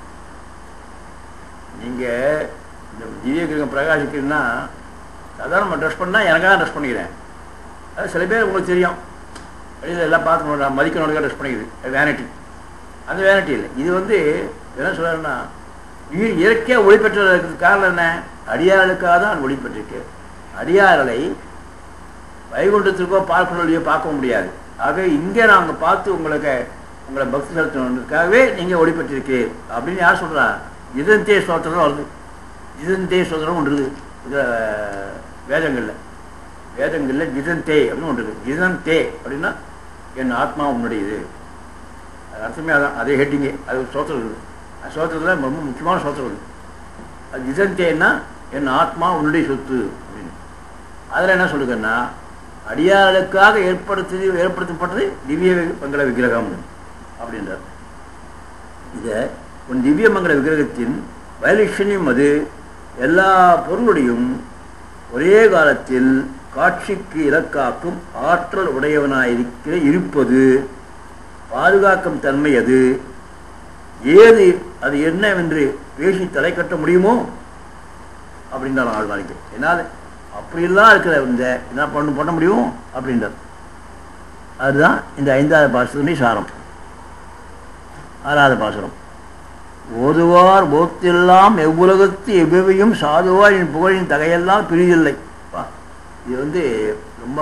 நீங்க இந்த திவ்ய கிரகம் பிரகாசிக்கிறீங்கன்னா சாதாரண ட்ரெஸ் பண்ணால் எனக்காக ட்ரெஸ் பண்ணிக்கிறேன் அது சில பேர் உங்களுக்கு தெரியும் வெளியில் எல்லாம் பார்த்து நான் மதிக்கணுக்காக ட்ரெஸ் பண்ணிக்குது வேனிட்டி அந்த வேனிட்டி இல்லை இது வந்து என்ன சொல்கிறேன்னா இயற்கையாக ஒளி பெற்றதுக்கு காரணம் என்ன அடியாளுக்காக தான் ஒளி பெற்றிருக்கு அடியார்களை வைகுண்டத்திற்கோ பார்க்கணுலையோ பார்க்க முடியாது ஆக இங்கே நாங்கள் பார்த்து உங்களுக்கு உங்களை பக்தி செலுத்தணுக்காகவே நீங்கள் ஒளி பெற்றிருக்கீர் அப்படின்னு யார் சொல்கிறா இதந்தே ஸ்தோத்திரம் வருது இதந்தே ஸ்தோத்திரம் ஒன்று இருக்குது இதில் வேதங்களில் வேதங்களில் ஜிதந்தே அப்படின்னு ஒன்று இருக்குது ஜிதந்தே அப்படின்னா என் ஆத்மா உன்னுடையது அது அர்த்தமே அதான் அதே ஹெட்டிங்கே அது ஒரு ஸ்தோத்திரம் இருக்குது அந்த ஸ்தோத்திரத்தில் ரொம்ப முக்கியமான ஸ்தோத்திரம் இருக்குது அது ஜிதந்தேன்னா என் ஆத்மா உன்னுடைய சொத்து அப்படின்னு அதில் என்ன சொல்லுங்கன்னா அடியாளுக்காக ஏற்படுத்தி ஏற்படுத்தப்பட்டது திவ்ய மங்கள விக்கிரகம் அப்படின்றார் இதை உன் திவ்ய மங்கள விக்கிரகத்தின் வயலட்சணியம் அது எல்லா பொருளுடையும் ஒரே காலத்தில் காட்சிக்கு இலக்காக்கும் ஆற்றல் உடையவனாயிருக்கிற இருப்பது பாதுகாக்கும் தன்மை அது ஏது அது என்னவென்று பேசி தலை கட்ட முடியுமோ அப்படின்றார் ஆழ்வாரிக்கு என்னால் அப்படிலாம் இருக்கிற இந்த என்ன பண்ண பண்ண முடியும் அப்படின்றார் அதுதான் இந்த ஐந்தாவது பாசத்தினுடைய சாரம் ஆறாவது பாசுரம் ஓதுவார் போத்தெல்லாம் எவ்வுலகத்து எவ்வவையும் சாதுவார் என் புகழின் தகையெல்லாம் பிரிதில்லை இது வந்து ரொம்ப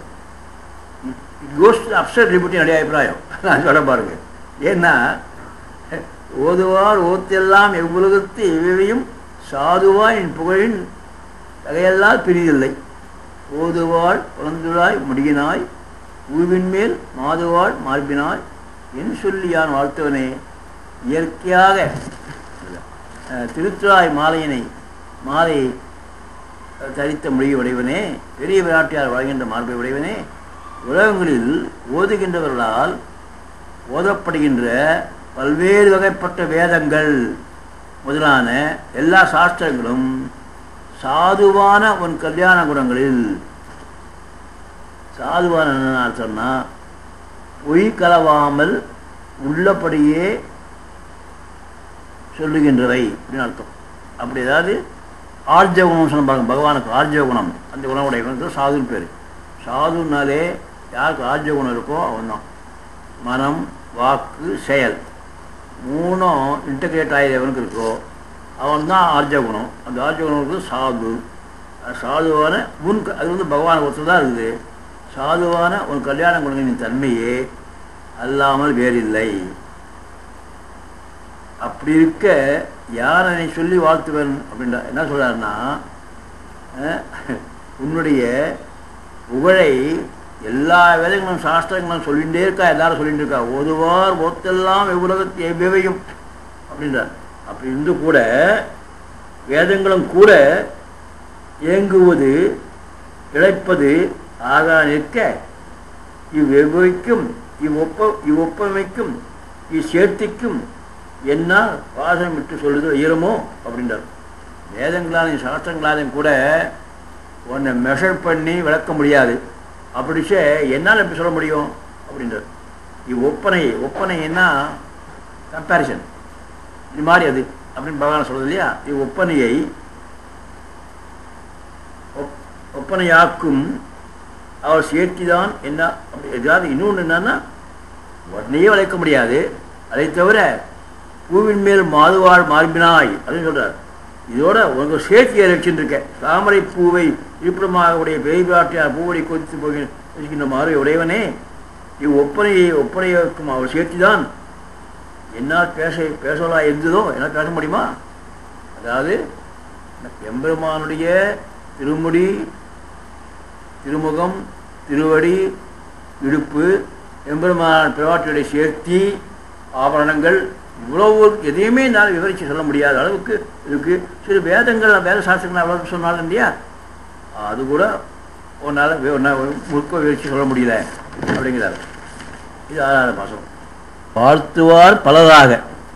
கோஸ் அப்சட் ரிப்போர்ட்டின் அடைய அபிப்பிராயம் நான் சொல்ல பாருங்க ஏன்னா ஓதுவார் ஓத்தெல்லாம் எவ்வுலகத்து எவ்வவையும் சாதுவாய் என் புகழின் தகையெல்லாம் பிரிதில்லை ஓதுவாள் குழந்துழாய் முடியினாய் பூவின் மேல் மாதுவாள் மார்பினாய் என் சொல்லி யான் வாழ்த்தவனே இயற்கையாக திருத்துறாய் மாலையினை மாலை தரித்த மொழி உடையவனே பெரிய விராட்டியார் வாழ்கின்ற மார்பை உடையவனே உலகங்களில் ஓதுகின்றவர்களால் ஓதப்படுகின்ற பல்வேறு வகைப்பட்ட வேதங்கள் முதலான எல்லா சாஸ்திரங்களும் சாதுவான உன் கல்யாண குணங்களில் சாதுவான என்ன சொன்னால் பொய் கலவாமல் உள்ளபடியே சொல்லுகின்றவை அப்படின்னு அர்த்தம் அப்படி ஏதாவது ஆர்ஜ குணம் சொல்லுவாங்க பகவானுக்கு ஆர்ஜ குணம் அந்த குணமுடைய சாதுன்னு பேர் சாதுனாலே யாருக்கு ஆர்ஜ குணம் இருக்கோ அவன் தான் மனம் வாக்கு செயல் மூணும் இன்டகிரேட் ஆகி எவனுக்கு இருக்கோ அவன் தான் ஆர்ஜ குணம் அந்த ஆர்ஜ குணம் இருக்குது சாது சாதுவான உன் அது வந்து பகவான் ஒருத்தர் தான் இருக்குது சாதுவான உன் கல்யாண குணங்களின் தன்மையே அல்லாமல் வேறில்லை அப்படி இருக்க யார் என்னை சொல்லி வாழ்த்துவன் அப்படின்ற என்ன சொல்றாருன்னா உன்னுடைய புகழை எல்லா வேதங்களும் சாஸ்திரங்களும் சொல்லிகிட்டே இருக்கா எல்லாரும் சொல்லிட்டு இருக்கா ஓதுவார் ஒத்தெல்லாம் எவ்வுலகத்தை எவ்வவையும் அப்படின்றார் அப்படி இருந்து கூட வேதங்களும் கூட இயங்குவது இழைப்பது ஆகா நிற்க இவ்வெவ்வைக்கும் இவ்வொப்ப இவ்வொப்பமைக்கும் இச்சேர்த்திக்கும் என்ன வாசனம் விட்டு சொல்லுதோ ஈரமோ அப்படின்றார் வேதங்களாலையும் சாஸ்திரங்களாலையும் கூட உன்னை மெஷர் பண்ணி விளக்க முடியாது அப்படிச்சே என்னால் எப்படி சொல்ல முடியும் அப்படின்றார் இவ் ஒப்பனை ஒப்பனை என்ன கம்பேரிசன் இது மாதிரி அது அப்படின்னு பகவான் சொல்றது இல்லையா இவ் ஒப்பனையை ஒப்பனையாக்கும் அவர் சேர்த்திதான் என்ன அப்படி ஏதாவது இன்னொன்று என்னன்னா உடனேயே வளைக்க முடியாது அதை தவிர பூவின் மேல் மாதுவாள் மார்பினாய் அப்படின்னு சொல்றார் இதோட உங்க சேர்த்தியை வச்சுருக்க தாமரை பூவை இருப்பிடமாக உடைய பெய்பாட்டியார் பூவடி கொதித்து போகின்ற மாறுவை உடையவனே இவ் ஒப்பனையை ஒப்பனையாக்கும் அவர் சேர்த்திதான் என்னால் பேச பேசலாம் இருந்ததோ என்னால் பேச முடியுமா அதாவது எம்பெருமானுடைய திருமுடி திருமுகம் திருவடி இடுப்பு எம்பெருமான் பிறவாற்றியுடைய சேர்த்தி ஆபரணங்கள் இவ்வளவு எதையுமே என்னால் விவரித்து சொல்ல முடியாத அளவுக்கு இருக்கு சிறு வேதங்கள் வேத சாஸ்திரங்கள் அவ்வளவு சொன்னாலும் இல்லையா அது கூட உன்னால் முழுக்க விவரித்து சொல்ல முடியல அப்படிங்கிறார் இது ஆறாவது பாசம் வாழ்த்துவார் பலராக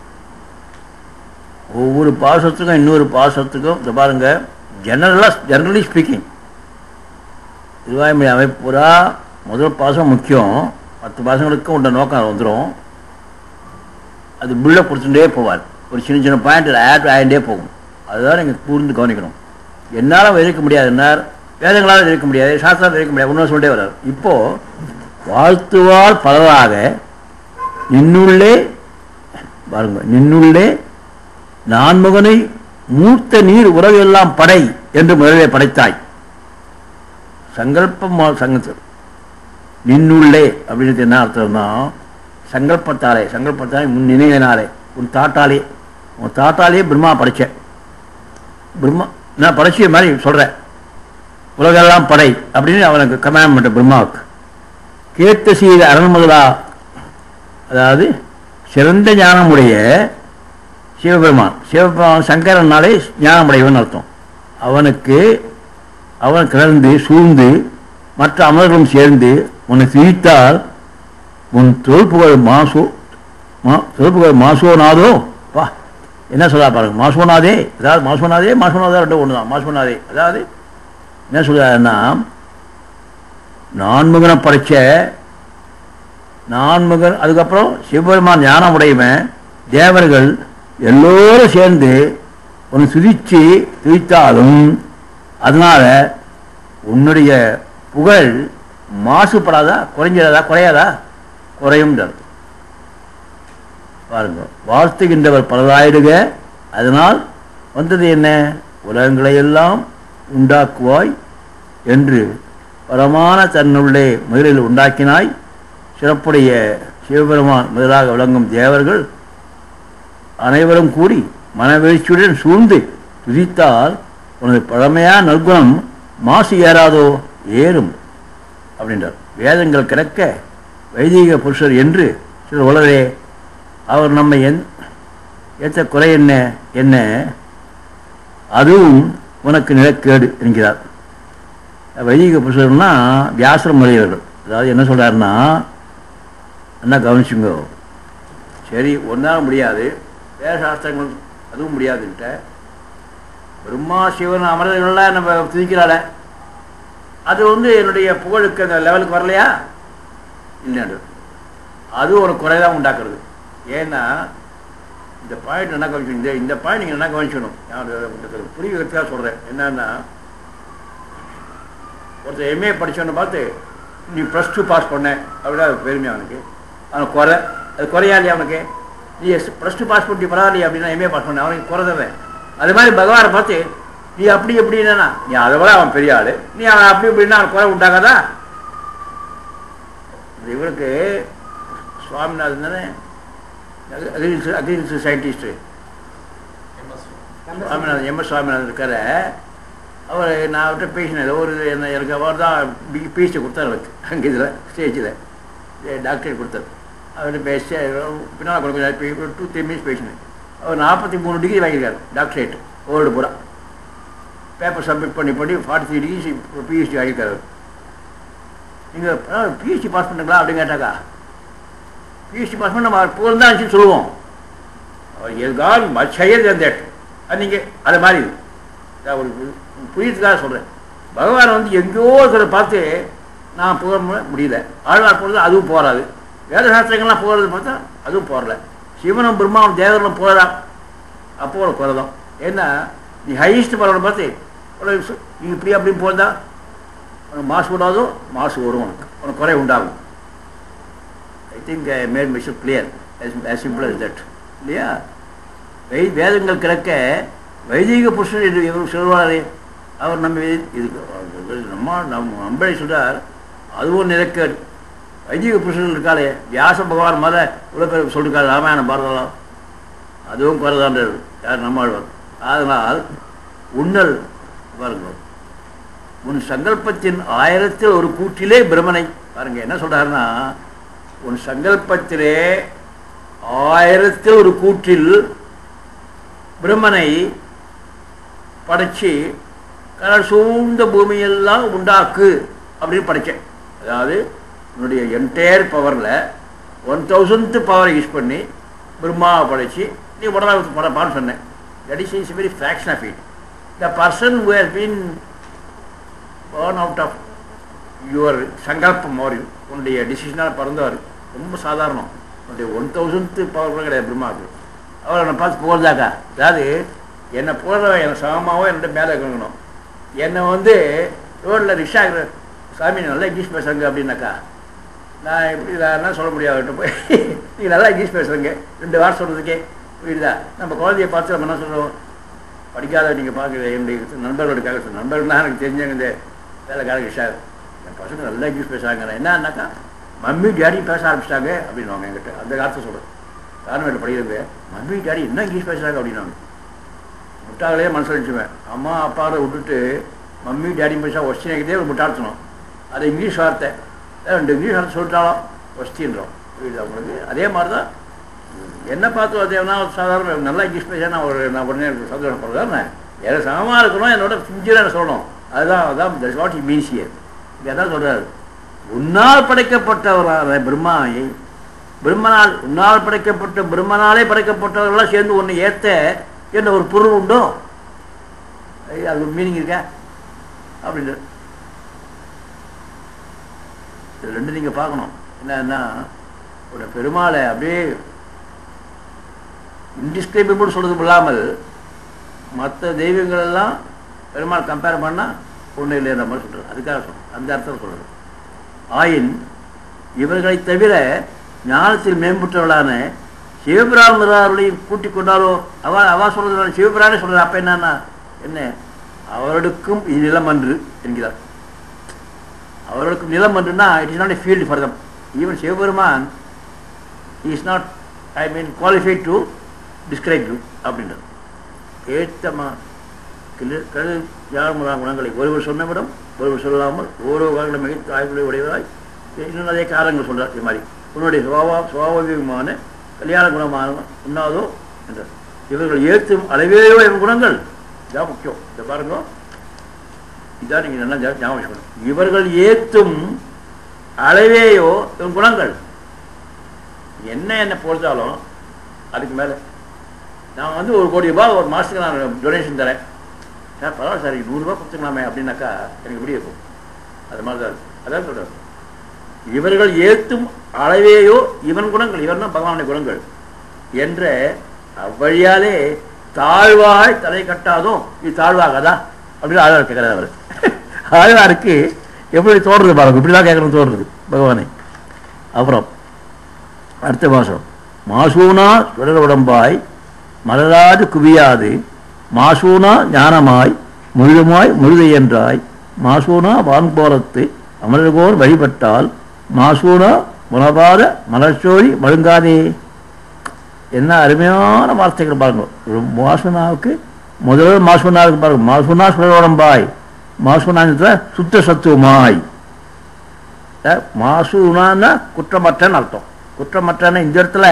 ஒவ்வொரு பாசத்துக்கும் இன்னொரு பாசத்துக்கும் இந்த பாருங்க ஜெனரலாக ஜெனரலி ஸ்பீக்கிங் திருவாய்மொழி அமைப்புரா முதல் பாசம் முக்கியம் மற்ற பாசங்களுக்கும் உண்ட நோக்கம் வந்துடும் அது பில்டப் கொடுத்துட்டே போவார் ஒரு சின்ன சின்ன பாயிண்ட் ஆட் ஆகிட்டே போகும் அதுதான் நீங்கள் கூர்ந்து கவனிக்கணும் என்னால் விதைக்க முடியாதுன்னார் வேதங்களால் விதைக்க முடியாது சாஸ்திரம் விதைக்க முடியாது ஒன்றும் சொல்லிட்டே வர்றார் இப்போது வாழ்த்துவார் பலராக நின்னுள்ளே பாருங்க நின்னுள்ளே நான்முகனை மூர்த்த நீர் உறவு எல்லாம் படை என்று முதலிலே படைத்தாய் சங்கல்பம் சங்க நின்னுள்ளே அப்படின்னு என்ன அர்த்தம்னா சங்கல்பத்தாலே சங்கல்பத்தாலே முன் நினைவினாலே உன் தாட்டாலே உன் தாட்டாலே பிரம்மா படைச்ச பிரம்மா நான் படைச்சிய மாதிரி சொல்கிறேன் உலகெல்லாம் படை அப்படின்னு அவனுக்கு கமாண்ட்மெண்ட் பிரம்மாவுக்கு கேட்ட செய்த அருண்முதலா அதாவது சிறந்த ஞானமுடைய சிவபெருமான் சிவபெருமான் சங்கரனாலே ஞானமுடையவன் அர்த்தம் அவனுக்கு அவன் கிளர்ந்து சூழ்ந்து மற்ற அமர்களும் சேர்ந்து உன்னை திணித்தால் உன் தொழுப்புகள் மாசோ மா தொழுப்புகள் மாசோநாதோ வா என்ன சொல்ல பாருங்க மாசோநாதே அதாவது மாசோநாதே மாசோநாதா ரெண்டும் ஒன்று தான் மாசோநாதே அதாவது என்ன சொல்றாருன்னா நான்முகனை படைச்ச நான்முகன் அதுக்கப்புறம் சிவபெருமான் ஞானம் உடையவன் தேவர்கள் எல்லோரும் சேர்ந்து ஒன்று துதிச்சு துதித்தாலும் அதனால உன்னுடைய புகழ் மாசுபடாதா குறைஞ்சிடாதா குறையாதா குறையும் பாருங்க வாழ்த்துகின்றவர் பலதாயிடுக அதனால் வந்தது என்ன உலகங்களை எல்லாம் உண்டாக்குவாய் என்று பரமான தன்னுள்ளே முதலில் உண்டாக்கினாய் சிறப்புடைய சிவபெருமான் முதலாக விளங்கும் தேவர்கள் அனைவரும் கூடி மனவெழுச்சியுடன் சூழ்ந்து துதித்தால் உனது பழமையான நற்குணம் மாசு ஏறாதோ ஏறும் அப்படின்றார் வேதங்கள் கிடக்க வைதிக புருஷர் என்று சிலர் உலகே அவர் நம்மை என் ஏற்ற குறை என்ன என்ன அதுவும் உனக்கு நிலக்கேடு என்கிறார் வைதிக புருஷர்னா வியாசரம் முறையவர்கள் அதாவது என்ன சொல்கிறாருன்னா என்ன கவனிச்சுங்க சரி ஒன்றால் முடியாது வேத சாஸ்திரங்கள் அதுவும் முடியாதுன்ட்ட பிரம்மா சிவன் அமரர்கள்லாம் நம்ம துதிக்கிறாள அது வந்து என்னுடைய புகழுக்கு அந்த லெவலுக்கு வரலையா இல்லைன்னு அது ஒரு குறைதான் உண்டாக்குறது ஏன்னா இந்த பாயிண்ட் என்ன கவனிக்கணும் இந்த இந்த பாயிண்ட் நீங்கள் என்ன கவனிக்கணும் புரியுறதுக்காக சொல்கிறேன் என்னன்னா ஒருத்தர் எம்ஏ படித்தவனை பார்த்து நீ ப்ளஸ் டூ பாஸ் பண்ண அப்படின்னா அது பெருமை அவனுக்கு அவனுக்கு குறை அது குறையா இல்லையா அவனுக்கு நீ ப்ளஸ் டூ பாஸ் பண்ணி பரவாயில்லையா அப்படின்னா எம்ஏ பாஸ் பண்ண அவனுக்கு குறைதவன் அது மாதிரி பகவானை பார்த்து நீ அப்படி எப்படின்னா நீ அதை விட அவன் பெரிய ஆள் நீ அவன் அப்படி இப்படின்னா அவன் குறை உண்டாகாதா இவருக்கு சுவாமிநாதன் தானே agriculture agriculture scientist Swaminathan M S Swaminathan இருக்கார அவர் நான் அவர்கிட்ட பேசினேன் ஒரு என்ன எனக்கு அவர் தான் பிஹெச்டி கொடுத்தார் எனக்கு அங்கே இதில் ஸ்டேஜில் டாக்டரேட் கொடுத்தார் அவர்கிட்ட பேச பின்னால் கொடுக்க டூ த்ரீ மினிட்ஸ் பேசினேன் அவர் நாற்பத்தி மூணு டிகிரி வாங்கியிருக்காரு டாக்டரேட் வேர்ல்டு பூரா பேப்பர் சப்மிட் பண்ணி பண்ணி ஃபார்ட்டி த்ரீ டிகிரி பிஹெச்டி வாங்கியிருக்காரு நீங்கள் பிஹெச்டி பாஸ் பண்ணுங்களா அப்படின்னு கேட்டாக்கா பிஹெச்டி பாஸ் பண்ண நம்ம புகழ் தான் சொல்லுவோம் அவர் எதுக்காக மச் ஹையர் தன் தட் அது நீங்கள் அது மாதிரி நான் ஒரு புரியுறதுக்காக சொல்கிறேன் பகவான் வந்து எங்கேயோ ஒருத்தரை பார்த்து நான் புகழ முடியல ஆழ்வார் போகிறது அதுவும் போகாது வேத சாஸ்திரங்கள்லாம் போகிறது பார்த்தா அதுவும் போகல சிவனும் பிரம்மாவும் தேவர்களும் போகலாம் அப்போ ஒரு குறை தான் ஏன்னா நீ ஹையஸ்ட் பரவனை பார்த்து நீ இப்படி அப்படி போகிறதா உனக்கு மாசு விடாதோ மாசு வரும் உனக்கு உனக்கு குறை உண்டாகும் I think I made mission clear as simple as that இல்லையா வை வேதங்கள் கிடக்க வைதிக புருஷன் என்று இவர் சொல்வாரே அவர் நம்ம இது நம்ம நம்ம அம்பளை சொல்றார் அதுவும் நிலக்கேடு வைதிக புருஷர்கள் இருக்காளே வியாச பகவான் மத இவ்வளோ பேர் சொல்லிருக்காரு ராமாயணம் பாரதம் அதுவும் குறைதான்றது யார் நம்மாழ்வார் அதனால் உன்னல் பாருங்க உன் சங்கல்பத்தின் ஆயிரத்தில் ஒரு கூற்றிலே பிரம்மனை பாருங்க என்ன சொல்றாருன்னா உன் சங்கல்பத்திலே ஆயிரத்தில் ஒரு கூற்றில் பிரம்மனை படைச்சு கடல் சூழ்ந்த பூமியெல்லாம் உண்டாக்கு அப்படின்னு படைச்சேன் அதாவது உன்னுடைய என்டையர் பவரில் ஒன் தௌசண்ட் பவரை யூஸ் பண்ணி பிரம்மாவை படைச்சு நீ உடனே படப்பான்னு சொன்னேன் that is is very fraction of it the person who has been born out of your சங்கல்பம் மாதிரி உன்னுடைய டிசிஷனால் பிறந்தவர் ரொம்ப சாதாரணம் உன்னுடைய ஒன் தௌசண்ட் பவர் கூட கிடையாது பிரம்மாவுக்கு அவரை என்னை பார்த்து புகழ்ந்தாக்கா அதாவது என்னை புகழ்றவன் என்னை சமமாகவும் என்னோட மேலே இருக்கணும் என்னை வந்து ரோட்டில் ரிக்ஷா சாமி நல்லா இங்கிலீஷ் பேசுறாங்க அப்படின்னாக்கா நான் எப்படி நான் என்ன சொல்ல முடியாது அவர்கிட்ட போய் நீங்கள் நல்லா இங்கிலீஷ் பேசுகிறீங்க ரெண்டு வாரம் சொல்கிறதுக்கே புரியுதா நம்ம குழந்தைய பார்த்து நம்ம என்ன சொல்கிறோம் படிக்காத நீங்கள் பார்க்குற என்னுடைய நண்பர்களுக்காக சொல்ல நண்பர்கள்லாம் எனக்கு தெரிஞ்சவங்க இந்த வேலைக்காரங்க விஷயம் என் பசங்க நல்லா இங்கிலீஷ் பேசுகிறாங்க நான் என்னன்னாக்கா மம்மி டேடி பேச ஆரம்பிச்சிட்டாங்க அப்படின்னுவாங்க என்கிட்ட அந்த காலத்தை சொல்கிறேன் கான்வெண்ட் படிக்கிறது மம்மி டேடி என்ன இங்கிலீஷ் பேசுகிறாங்க அப்படின்னாங்க முட்டாளே மனசில் வச்சுவேன் அம்மா அப்பாவை விட்டுட்டு மம்மி டேடி பேசா ஒஸ்டினே ஒரு முட்டாள்த்தணும் அது இங்கிலீஷ் வார்த்தை அஹ் ரெண்டு இங்கிலீஷ் வார்த்தை சொல்லிட்டாலும் ஒஸ்டின்றோம் புரியுதா உங்களுக்கு அதே மாதிரி தான் என்ன பார்த்து அதேனா சாதாரண நல்லா இங்கிலீஷ் பேச நான் ஒரு நான் உடனே எனக்கு சந்தோஷப்படுறதா வேறு சமமாக இருக்கணும் என்னோட சிஞ்சிராக சொல்லணும் அதுதான் அதான் that's what he means here இங்கே தான் சொல்கிறாரு உன்னால் படைக்கப்பட்டவரான பிரம்மாவை பிரம்மனால் உன்னால் படைக்கப்பட்ட பிரம்மனாலே படைக்கப்பட்டவர்களாம் சேர்ந்து ஒன்று ஏற்ற என்ன ஒரு பொருள் உண்டோ ஐயா, அது ஒரு மீனிங் இருக்கா அப்படின்னு இது ரெண்டு நீங்கள் பார்க்கணும் என்னன்னா ஒரு பெருமாளை அப்படியே இன்டிஸ்கிரைபிள் சொல்றது இல்லாமல் மற்ற தெய்வங்கள் எல்லாம் பெருமாள் கம்பேர் பண்ணால் ஒன்றும் இல்லைன்ற மாதிரி சொல்கிறது அதுக்காக சொல்றேன் அந்த அர்த்தம் சொல்கிறது ஆயின் இவர்களை தவிர ஞானத்தில் மேம்பட்டவளான சிவபிராமரையும் கூட்டிக் கொண்டாலோ அவ அவ சொல்றது சிவபிரானே சொல்றது அப்ப என்னன்னா என்ன அவர்களுக்கும் இது நிலம் அன்று என்கிறார் அவர்களுக்கும் நிலம் அன்றுனா it is not a field for them even Sivaperuman is not I mean qualified to describe you அப்படின்றது ஏத்தமா கரு யாழ்முதா குணங்களை ஒருவர் சொன்னவிடம் ஒருவர் சொல்லாமல் ஓரோ காலங்களை மிகைத்து ஆய்வுகளை உடையவராய் இன்னும் நிறைய காரணங்கள் சொல்றார் இது மாதிரி உன்னுடைய சுவாவா சுவாபாவிகமான கல்யாண குணமான உண்ணாதோ என்றார் இவர்கள் ஏற்றும் அளவேயோ என் குணங்கள் இதான் முக்கியம் இதை பாருங்க இதான் நீங்க நல்லா ஞா- ஞாபகம் வச்சுக்கணும் இவர்கள் ஏத்தும் அளவேயோ என் குணங்கள் என்ன என்ன பொறுத்தாலும் அதுக்கு மேலே நான் வந்து ஒரு கோடி ரூபாய் ஒரு மாதத்துக்கு நான் டொனேஷன் தரேன் சார் பரவாயில்ல சார் நூறுரூவா கொடுத்துக்கலாமே அப்படின்னாக்கா எனக்கு எப்படி இருக்கும் அது மாதிரி தான் இருக்கு. அதான் சொல்றாரு இவர்கள் ஏத்தும் அளவேயோ இவன் குணங்கள் இவன் தான் பகவானுடைய குணங்கள் என்ற அவ்வழியாலே தாழ்வாய் தலை கட்டாதோ இது தாழ்வாகாதா அப்படின்னு ஆழ்வார் கேட்கிறார் அவர் ஆழ்வாருக்கு எப்படி தோன்றுது பாருங்க இப்படிதான் கேட்கணும் தோன்றுது பகவானை அப்புறம் அடுத்த மாதம் மாசூனா சுடர் உடம்பாய் மலராது குவியாது மாசூனா ஞானமாய் முழுதுமாய் முழுதை என்றாய் மாசூனா வான்போலத்து அமரர்கோர் வழிபட்டால் மாசூனா முனபாத மலர்ச்சோழி மழுங்காதே என்ன அருமையான வார்த்தைகள் பாருங்க ஒரு மாசுனாவுக்கு முதல்ல மாசுனாவுக்கு பாருங்க மாசுனா சுடரோடம்பாய் மாசுனா சுத்த சத்துவமாய் அஹ் மாசுனான்னா குற்றமற்றன்னு அர்த்தம் குற்றமற்றன்னு இந்த இடத்துல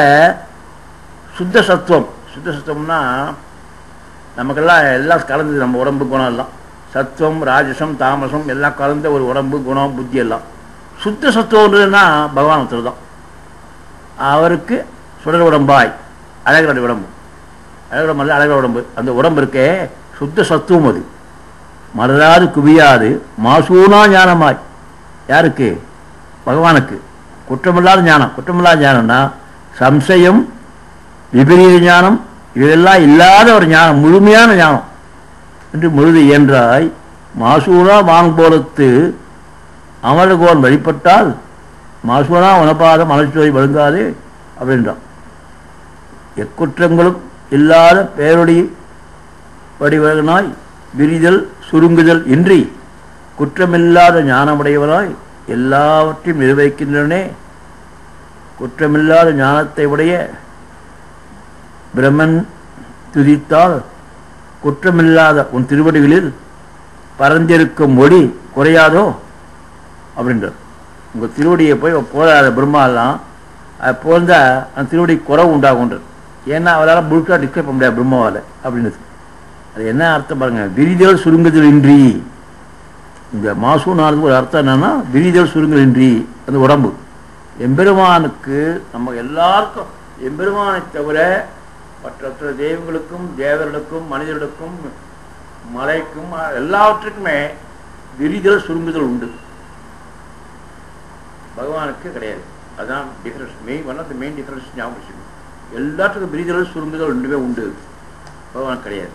சுத்த சத்துவம் சுத்த சத்துவம்னா நமக்கெல்லாம் எல்லாம் கலந்தது நம்ம உடம்பு குணம் எல்லாம் சத்துவம் ராஜசம் தாமசம் எல்லாம் கலந்த ஒரு உடம்பு குணம் புத்தி எல்லாம் சுத்த சத்துவம்ன்றதுன்னா பகவான் ஒருத்தர் தான் அவருக்கு சுடர் உடம்பாய் அழகருடைய உடம்பு அழகர் அல்ல அழகர் உடம்பு அந்த உடம்பு இருக்கே சுத்த சத்துவம் அது மறதாது குவியாது மாசூனா ஞானமாய் யாருக்கு பகவானுக்கு குற்றமில்லாத ஞானம் குற்றமில்லாத ஞானம்னா சம்சயம் விபரீத ஞானம் இதெல்லாம் இல்லாத ஒரு ஞானம் முழுமையான ஞானம் என்று முழுது இயன்றாய் மாசூனா வான்போலத்து அமரகோன் வழிபட்டால் மாசூனா உனப்பாத மலர்ச்சுவை வழுங்காது அப்படின்றான் எக்குற்றங்களும் இல்லாத பேரொடி வடிவனாய் விரிதல் சுருங்குதல் இன்றி குற்றமில்லாத ஞானமுடையவராய் எல்லாவற்றையும் நிர்வகிக்கின்றனே குற்றமில்லாத ஞானத்தை உடைய பிரம்மன் துதித்தால் குற்றமில்லாத உன் திருவடிகளில் பறந்திருக்கும் ஒளி குறையாதோ அப்படின்றார் உங்கள் திருவடியை போய் போதாத பிரம்மாலாம் அது போந்தா அந்த திருவடி குறவு உண்டாகுன்றது ஏன்னா அவரால் முழுக்காக டிஸ்கிரைப் பண்ண முடியாது பிரம்மாவால் அப்படின்றது அது என்ன அர்த்தம் பாருங்க விரிதல் சுருங்குதல் இன்றி இந்த மாசு நாளுக்கு ஒரு அர்த்தம் என்னன்னா விரிதல் சுருங்குதல் இன்றி அந்த உடம்பு எம்பெருமானுக்கு நம்ம எல்லாருக்கும் எம்பெருமானை தவிர மற்ற தெய்வங்களுக்கும் தேவர்களுக்கும் மனிதர்களுக்கும் மலைக்கும் எல்லாவற்றுக்குமே விரிதல் சுருங்குதல் உண்டு பகவானுக்கு கிடையாது அதான் difference main one of the main difference ஞாபகம் வச்சுக்கணும் எல்லாத்துக்கும் விரிதல் சுருங்குதல் ரெண்டுமே உண்டு பகவான் கிடையாது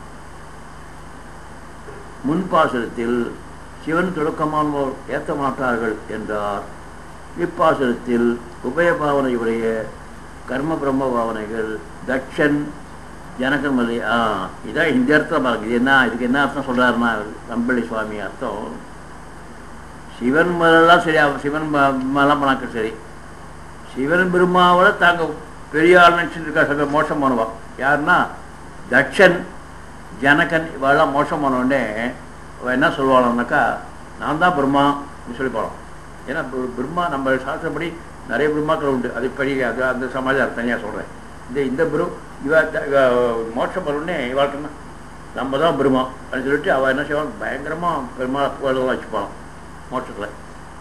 முன்பாசுரத்தில் சிவன் தொடக்கமானோர் ஏற்ற மாட்டார்கள் என்றார் இப்பாசுரத்தில் உபயபாவனை உடைய கர்ம பிரம்ம பாவனைகள் தக்ஷன் ஜனகமலி ஆ இதான் இந்த அர்த்தம் பாருங்க இது என்ன இதுக்கு என்ன அர்த்தம் சொல்றாருன்னா கம்பளி சுவாமி அர்த்தம் சிவன் மேலாம் சரி அவன் சிவன் மேலாம் பண்ணாக்க சரி சிவன் பெருமாவோட தாங்க பெரிய ஆள் நினச்சிட்டு இருக்கா சில மோசம் பண்ணுவான் யாருன்னா தக்ஷன் ஜனகன் இவெல்லாம் மோசம் பண்ண அவன் என்ன சொல்லுவானாக்கா நான் தான் பிரம்மா சொல்லி போகலாம் ஏன்னா பிரம்மா நம்ம சாஸ்திரப்படி நிறைய பிரம்மாக்கள் உண்டு அது பெரிய அது அந்த சமாஜம் தனியாக சொல்கிறேன் இந்த இந்த பிரு இவ இவ மோட்சம் பண்ணே இவாட்டுன்னா நம்ம தான் பிரம்மா அப்படின்னு சொல்லிட்டு அவள் என்ன செய்வாள் பயங்கரமாக பெருமா புகழெல்லாம் வச்சுப்பான் மோட்சத்தில்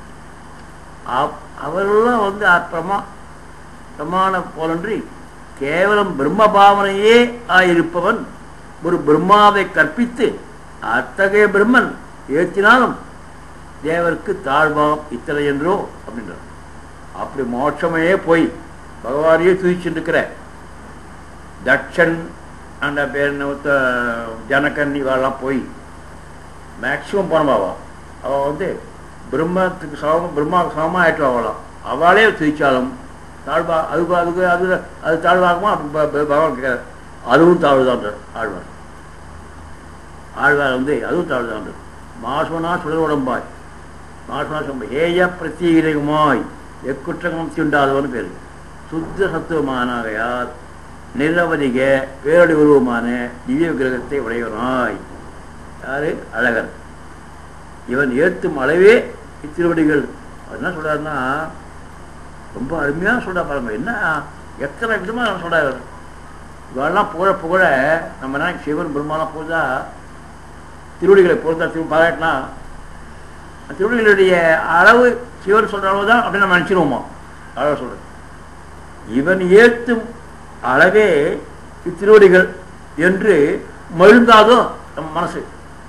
அவரெல்லாம் வந்து பிரமா பிரமாண போலன்றி கேவலம் பிரம்ம பாவனையே ஆயிருப்பவன் ஒரு பிரம்மாவை கற்பித்து அத்தகைய பிரம்மன் ஏற்றினாலும் தேவருக்கு தாழ்வாம் இத்தனை என்றோ அப்படின்றார் அப்படி மோட்சமே போய் பகவானையே துதிச்சுருக்கிற தட்சன் அந்த பேர் ஜனகன் இவெல்லாம் போய் மேக்சிமம் போனவாவா அவள் வந்து பிரம்மத்துக்கு சமம் பிரம்மாவுக்கு சமமாக ஆயிட்டு அவளாம் அவளே துதிச்சாலும் தாழ்வா அதுக்கு அதுக்கு அது அது தாழ்வாகுமா பகவான் கேட்காது அதுவும் தாழ்வுதான் ஆழ்வார் ஆழ்வார் வந்து அதுவும் தாழ்வுதான் மாசுவனா சுடர் உடம்பாய் மாசுவனா சொல்ல ஏய பிரத்யேகமாய் எக்குற்றகம் தீண்டாதவன் பேர் சுத்த சத்துவமானாகையால் நிரவதிக பேரடி உருவமான திவ்ய விக்கிரகத்தை உடையவனாய் யாரு அழகர் இவன் ஏற்றும் அளவே இத்திருவடிகள் என்ன சொல்றாருன்னா ரொம்ப அருமையாக சொல்றா பாருங்க என்ன எத்தனை விதமாக சொல்றாரு இவெல்லாம் புகழ புகழ நம்ம என்ன சிவன் பெருமாலாம் போதா திருவடிகளை பொறுத்தா திரு பாராட்டினா திருவடிகளுடைய அளவு சிவன் சொல்ற அளவு தான் அப்படின்னு நம்ம நினச்சிருவோமா அளவு சொல்றது இவன் ஏற்றும் அளவே இத்திருவடிகள் என்று மழுந்தாதோ நம்ம மனசு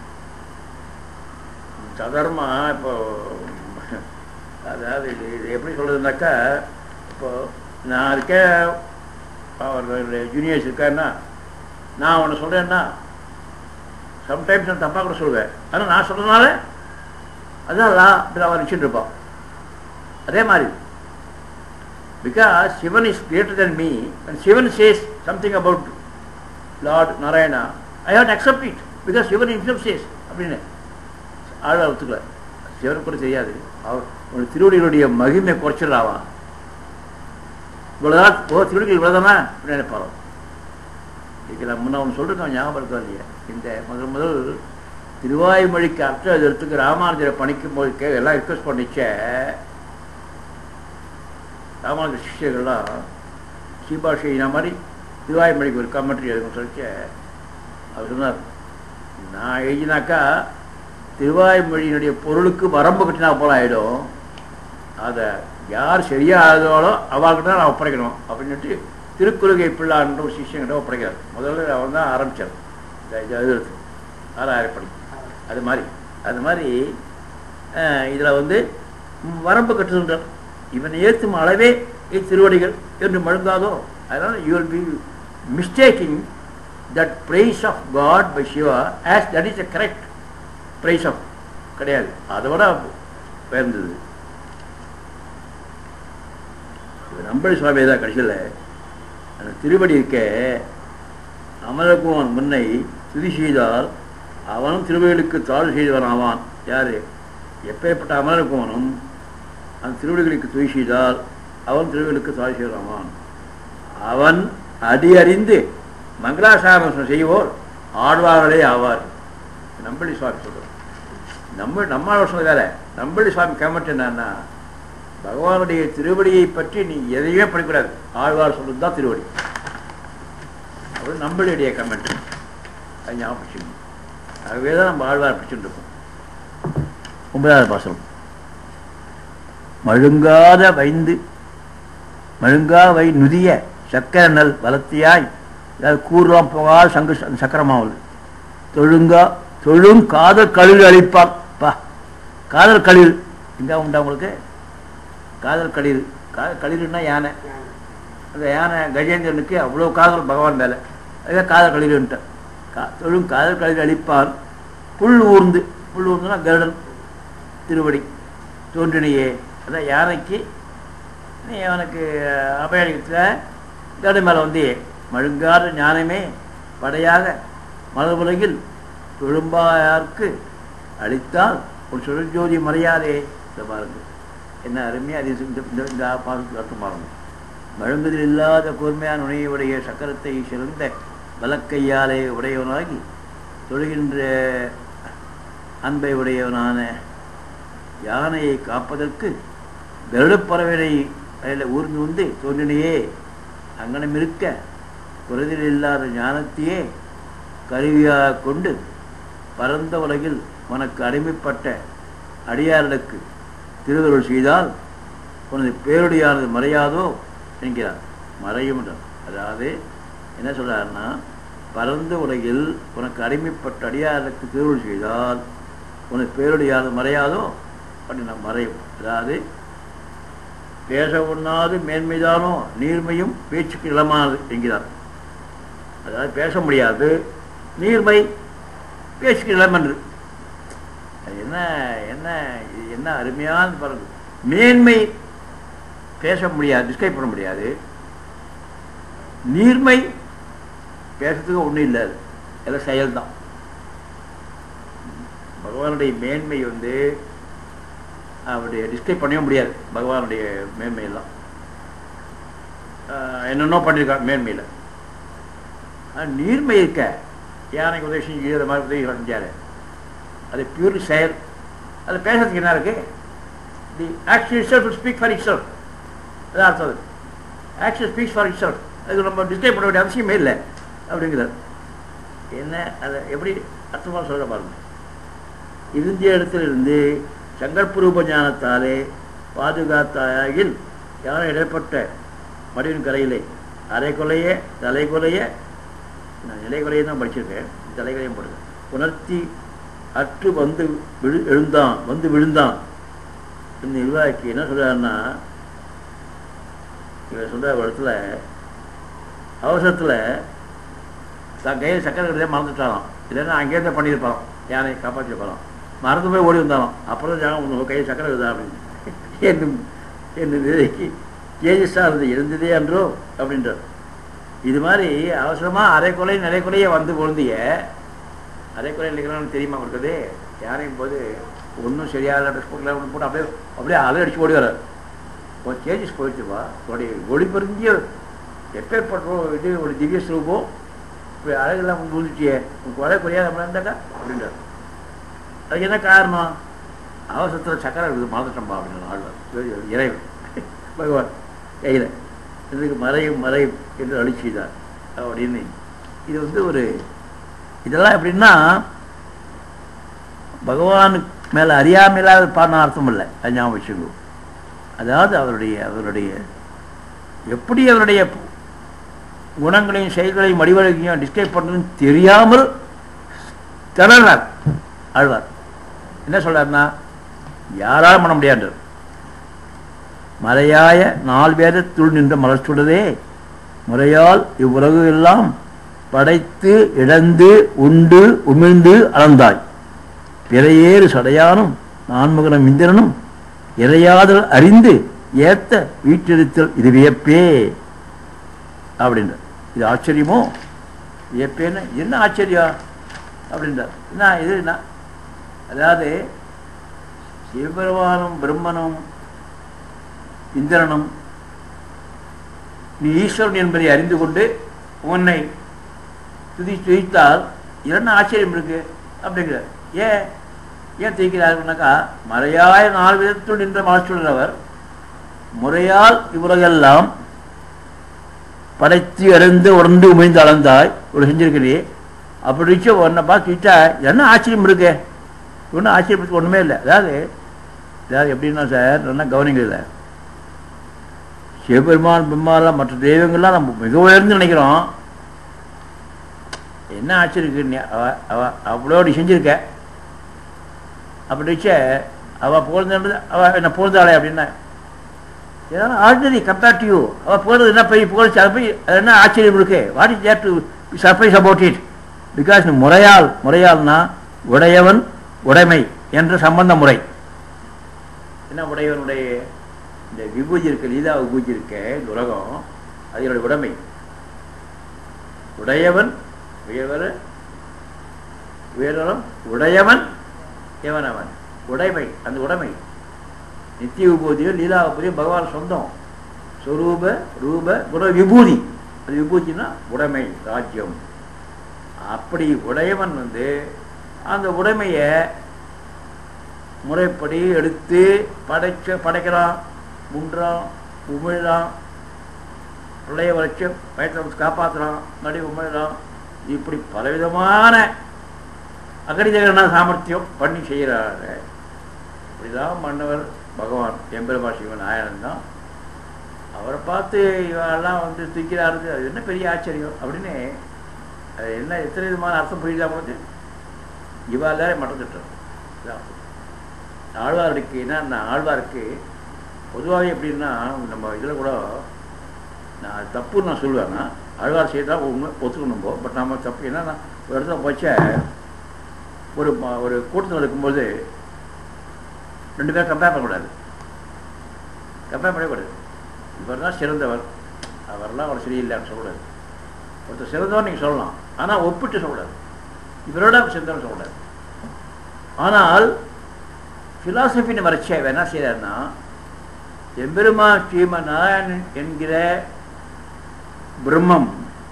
சாதாரணமாக இப்போ அதாவது இது இது எப்படி சொல்கிறதுனாக்கா இப்போ நான் இருக்கேன் அவர் ஜூனியர்ஸ் இருக்காருன்னா நான் ஒன்று சொல்கிறேன்னா சம்டைம்ஸ் நான் தப்பாக கூட சொல்லுவேன் ஆனால் நான் சொல்கிறதுனால அதான் லா அப்படி அவன் நினச்சிட்டு இருப்பான் அதே மாதிரி because Sivan is greater than me and Sivan says something about lord Narayana I have accept it because Sivan incept says அப்படின்னு ஆழ்வார் ஒத்துக்கல சிவனுக்கு கூட தெரியாது அவர் ஒரு திருவடிகளுடைய மகிமை குறைச்சிடலாவா இவ்வளோதான் ஓ திருவடிகள் இவ்வளோதானா அப்படின்னு நினைப்பாரோ இதுக்கு நான் முன்ன ஒன்று சொல்லிருக்கோம் ஞாபகம் இருக்கா இல்லையா இந்த முதல் முதல் திருவாய்மொழிக்கு அர்த்தம் எழுதுறதுக்கு ராமானுஜரை பணிக்கும் போது கே எல்லாம் ரிக்வஸ்ட் பண்ணிச்ச ராமானுஜர் சிஷ்யர்கள்லாம் சீபாஷைனா மாதிரி திருவாய்மொழிக்கு ஒரு கமெண்ட்ரி எழுதுன்னு சொல்லிச்சு அவர் சொன்னார் நான் எழுதினாக்கா திருவாய்மொழியினுடைய பொருளுக்கு வரம்பு கட்டினா போல ஆகிடும் அதை யார் சரியாக ஆகுதாலோ அவர்கிட்ட நான் ஒப்படைக்கணும் அப்படின்னு சொல்லிட்டு திருக்குறுகை பிள்ளான்ற ஒரு சிஷியங்கிட்ட ஒப்படைக்கிறார் முதல்ல அவர் தான் ஆரம்பித்தார் எழுதுறது ஆறாயிரம் படி அது மாதிரி அது மாதிரி இதில் வந்து வரம்பு கட்டுகின்றார் இவன் ஏற்றும் அளவே திருவடிகள் என்று மழுங்காதோ அதனால் you will be mistaking that praise of God by Siva as that is a correct praise of கிடையாது அதை விட உயர்ந்தது நம்பளி சுவாமி தான் கடைசியில் அந்த திருவடி இருக்க அமலகுமான் முன்னை துதி செய்தால் அவனும் திருவடிகளுக்கு தாழ்வு செய்தவன் ஆவான் யாரு எப்பேற்பட்ட அமரருக்கோனும் அந்த திருவடிகளுக்கு துய் செய்தால் அவன் திருவடிகளுக்கு தாய் செய்கிறான் அவன் அடி அறிந்து மங்களாசாரணம் செய்வோர் ஆழ்வார்களே ஆவார் நம்பளி சுவாமி சொல்றோம் நம்ம நம்ம சொன்னது வேற நம்பளி சுவாமி கமெண்ட் என்னன்னா பகவானுடைய திருவடியை பற்றி நீ எதையுமே படிக்கூடாது ஆழ்வார் சொல்றது தான் திருவடி அவர் நம்மளுடைய கமெண்ட் அது ஞாபகம் வச்சுக்கணும் ஆகவே தான் நம்ம ஆழ்வார் பிடிச்சுட்டு இருக்கோம் ஒன்பதாவது பாசனம் மழுங்காத வைந்து மழுங்கா வை நுதிய சக்கர நல் வளர்த்தியாய் அதாவது கூறுவாம் போகா சங்கு சக்கரமாவது தொழுங்கா தொழும் காதல் கழில் அழிப்பான் பா காதல் கழில் எங்க உண்டா உங்களுக்கு காதல் கழில் காதல் கழில்னா யானை அந்த யானை கஜேந்திரனுக்கு அவ்வளோ காதல் பகவான் மேலே அதுதான் காதல் கழில்ன்ட்டு கா தொழும் காதல் கழில் அழிப்பான் புல் ஊர்ந்து புல் ஊர்ந்துனா கருடன் திருவடி தோன்றினியே அதான் யானைக்கு நீ அவனுக்கு அபயத்தில் கருடன் மேலே வந்து மழுங்காத ஞானமே படையாக மலர்வுலகில் தொழும்பாயாருக்கு அளித்தால் ஒரு சுழற்ஜோதி மறையாதே இதை பாருங்க என்ன அருமையாக அது இந்த இந்த- இந்த பாதத்துக்கு அர்த்தம் பாருங்க மழுங்குதில் இல்லாத கூர்மையான நுழையுடைய சக்கரத்தை சிறந்த வலக்கையாலே உடையவனாகி தொழுகின்ற அன்பை உடையவனான யானையை காப்பதற்கு கருடப்பறவையை அதில் ஊர்ந்து வந்து தோன்றினையே அங்கனம் இருக்க குறைதில் இல்லாத ஞானத்தையே கருவியாக கொண்டு பரந்த உலகில் உனக்கு அடிமைப்பட்ட அடியார்களுக்கு திருவருள் செய்தால் உனது பேருடையானது மறையாதோ என்கிறார் மறையும் என்றார். அதாவது என்ன சொல்றாருன்னா பரந்த உலகில் உனக்கு அடிமைப்பட்ட அடியார்களுக்கு திருவருள் செய்தால் உனது பேருடையானது மறையாதோ அப்படின்னு மறையும் அதாவது பேச உண்ணாது மேன்மைதானோ நீர்மையும் பேச்சுக்கு இளமானது என்கிறார் அதாவது பேச முடியாது நீர்மை பேச்சுக்கு இளமன்று அது என்ன என்ன இது என்ன அருமையான பாருங்க மேன்மை பேச முடியாது டிஸ்கிரைப் பண்ண முடியாது நீர்மை பேசுறதுக்கு ஒன்றும் இல்லை அது எல்லாம் செயல்தான் பகவானுடைய மேன்மை வந்து அவருடைய டிஸ்கிரைப் பண்ணவே முடியாது பகவானுடைய மேன்மையெல்லாம் ஆஹ் என்னென்னோ பண்ணியிருக்காங்க மேன்மையில் ஆனால் நீர்மை இருக்க யானைக்கு உதவி செஞ்சு இதை மாதிரி உதவி செஞ்சாரு அது பியூர் செயல் அது பேசுறதுக்கு என்ன இருக்கு the action itself speak for itself அதான் அர்த்தம் அது action speaks for itself அது நம்ம டிஸ்கிரைப் பண்ண வேண்டிய அவசியமே இல்லை அப்படிங்கிறார் என்ன அதை எப்படி அர்த்தமாக சொல்ல பாருங்க இருந்த இடத்திலிருந்து சங்கற்புரூப ஞானத்தாலே பாதுகாத்தாயில் யானை இடப்பட்ட மடிவின் கரையிலே அரை கொலைய தலை கொலைய நான் நிலை கொலையை தான் படிச்சிருக்கேன் தலை கொலையும் போடுறேன் உணர்த்தி அற்று வந்து விழு எழுந்தான் வந்து விழுந்தான் இந்த நிர்வாகிக்கு என்ன சொல்றாருன்னா இவர் சொல்ற ஒரு இடத்துல அவசரத்தில் தான் கையில் சக்கரை கடையே மறந்துட்டாராம் இல்லைன்னா அங்கேருந்து பண்ணியிருப்பாராம் யானை காப்பாற்றிருப்பாராம் மறந்து போய் ஓடி வந்தாலும் அப்புறம் தான் ஜாகம் உங்க கையில் சக்கரை இருக்குதா அப்படின்னு என்னும் என்னும் நிலைக்கு தேஜஸா இருந்து இருந்ததே அன்றோ அப்படின்றார் இது மாதிரி அவசரமா அரை கொலை நிலை கொலையே வந்து பொருந்திய அரை கொலை நிலைக்கிறான்னு தெரியுமா இருக்குது யாரையும் போது ஒன்றும் சரியாக ட்ரெஸ் போடல ஒன்று போட்டு அப்படியே அப்படியே அலை அடிச்சு ஓடி வர்றார் ஒரு சேஞ்சஸ் போயிடுச்சுப்பா உடைய ஒளி பொருந்திய எப்பேற்பட்ட இது ஒரு திவ்ய ஸ்வரூபம் இப்படி அழகெல்லாம் முடிச்சிட்டியே உனக்கு வர குறையாது நம்ம இருந்தாக்கா அப்படின்றார் அதுக்கு என்ன காரணம் அவசரத்தில் சக்கரை இருக்குது மறந்துட்டோம்பா அப்படின்னு ஆழ்வார் இறைவன் பகவான் கையில் இதுக்கு மறையும் மறையும் என்று அழி செய்தார் அப்படின்னு இது வந்து ஒரு இதெல்லாம் எப்படின்னா பகவானுக்கு மேலே அறியாமையில்லாத பாடின அர்த்தம் இல்லை அது ஞாபகம் வச்சுக்கோ அதாவது அவருடைய அவருடைய எப்படி அவருடைய குணங்களையும் செயல்களையும் வடிவழைக்கையும் டிஸ்கிரைப் பண்ணுறதுன்னு தெரியாமல் திணறார் ஆழ்வார் என்ன சொல்றாருன்னா யாராலும் பண்ண முடியாது மறையாய நால் வேதத்துள் நின்ற மலர்ச்சுடதே முறையால் இவ்வுலகு எல்லாம் படைத்து இழந்து உண்டு உமிழ்ந்து அளந்தாய் பிறையேறு சடையானும் நான்முகனும் இந்திரனும் இறையாதல் அறிந்து ஏத்த வீட்டிருத்தல் இது வியப்பே அப்படின்ற இது ஆச்சரியமோ வியப்பேன்னு என்ன ஆச்சரியம் அப்படின்றார் என்ன இது என்ன அதாவது சிவபெருமானும் பிரம்மனும் இந்திரனும் நீ ஈஸ்வரன் என்பதை அறிந்து கொண்டு உன்னை துதி துதித்தால் என்ன ஆச்சரியம் இருக்கு அப்படிங்கிற ஏன் ஏன் துதிக்கிறார்கள்னாக்கா மறையாய நாலு விதத்துள் நின்ற மாற்றுள்ளவர் முறையால் இவ்வுலகெல்லாம் படைத்து இறந்து உறந்து உமிழ்ந்து அளந்தாய் ஒரு செஞ்சிருக்கிறீ அப்படி வச்சு உன்னை பார்த்து துதித்தா என்ன ஆச்சரியம் இருக்கு ஒன்றும் ஆச்சரியத்துக்கு ஒன்றுமே இல்லை அதாவது அதாவது எப்படின்னா சார் நல்லா கவனிங்க இல்லை சிவபெருமான் பிரம்மாலாம் மற்ற தெய்வங்கள்லாம் நம்ம மிக உயர்ந்து நினைக்கிறோம் என்ன ஆச்சரியம் நீ அவ அவ அவ்வளோ நீ செஞ்சிருக்க அப்படி வச்ச அவ புகழ்ந்து அவ என்ன புகழ்ந்தாளே அப்படின்னா ஏதாவது ஆர்டினரி கம்பேர் டு யூ அவ புகழ்றது என்ன பெரிய புகழ்ச்சி அதை போய் அது என்ன ஆச்சரியம் இருக்கு what is there to surprise about it because முறையால் முறையால்னா உடையவன் உடைமை என்ற சம்பந்த முறை என்ன உடையவனுடைய இந்த விபூதி இருக்கு லீலா விபூதி இருக்க இந்த உலகம் அது என்னுடைய உடைமை உடையவன் உயர்வர உயர்வரம் உடையவன் எவன் அவன் உடைமை அந்த உடைமை நித்திய விபூதியோ லீலா விபூதியோ பகவான் சொந்தம் சொரூப ரூப குண விபூதி அது விபூதினா உடைமை ராஜ்யம் அப்படி உடையவன் வந்து அந்த உடைமையை முறைப்படி எடுத்து படைச்ச படைக்கிறான் முன்றான் உமிழ்றான் பிள்ளைய வச்சு வயத்தை வச்சு காப்பாற்றுறான் நடி உமிழ்றான் இப்படி பலவிதமான அகடிதகன சாமர்த்தியம் பண்ணி செய்கிறாரு இப்படிதான் மன்னவர் பகவான் எம்பெருமா சிவன் நாயனன் தான் அவரை பார்த்து இவெல்லாம் வந்து தூக்கிறாரு அது என்ன பெரிய ஆச்சரியம் அப்படின்னு அது என்ன எத்தனை விதமான அர்த்தம் புரியுதா உங்களுக்கு இவாள் மட்டம் திட்டம் ஆழ்வாருக்கு என்ன ஆழ்வாருக்கு பொதுவாக எப்படின்னா நம்ம இதில் கூட நான் தப்புன்னு நான் சொல்லுவேன்னா ஆழ்வார் செய்தா உண்மை ஒத்துக்கணும் போ பட் நம்ம தப்பு என்னன்னா ஒரு இடத்துல போச்ச ஒரு ஒரு கூட்டத்தில் இருக்கும்போது ரெண்டு பேரும் கம்பேர் பண்ணக்கூடாது கம்பேர் பண்ணக்கூடாது இவர் தான் சிறந்தவர் அவரெல்லாம் அவர் சரியில்லைன்னு சொல்லக்கூடாது ஒருத்தர் சிறந்தவர் நீங்கள் சொல்லலாம் ஆனால் ஒப்பிட்டு சொல்லக்கூடாது இவரோட சிறந்தவர் சொல்லக்கூடாது ஆனால் ஃபிலாசபின்னு வரைச்ச என்ன செய்யறாருன்னா எம்பெருமா ஸ்ரீம நாராயணன் என்கிற பிரம்மம்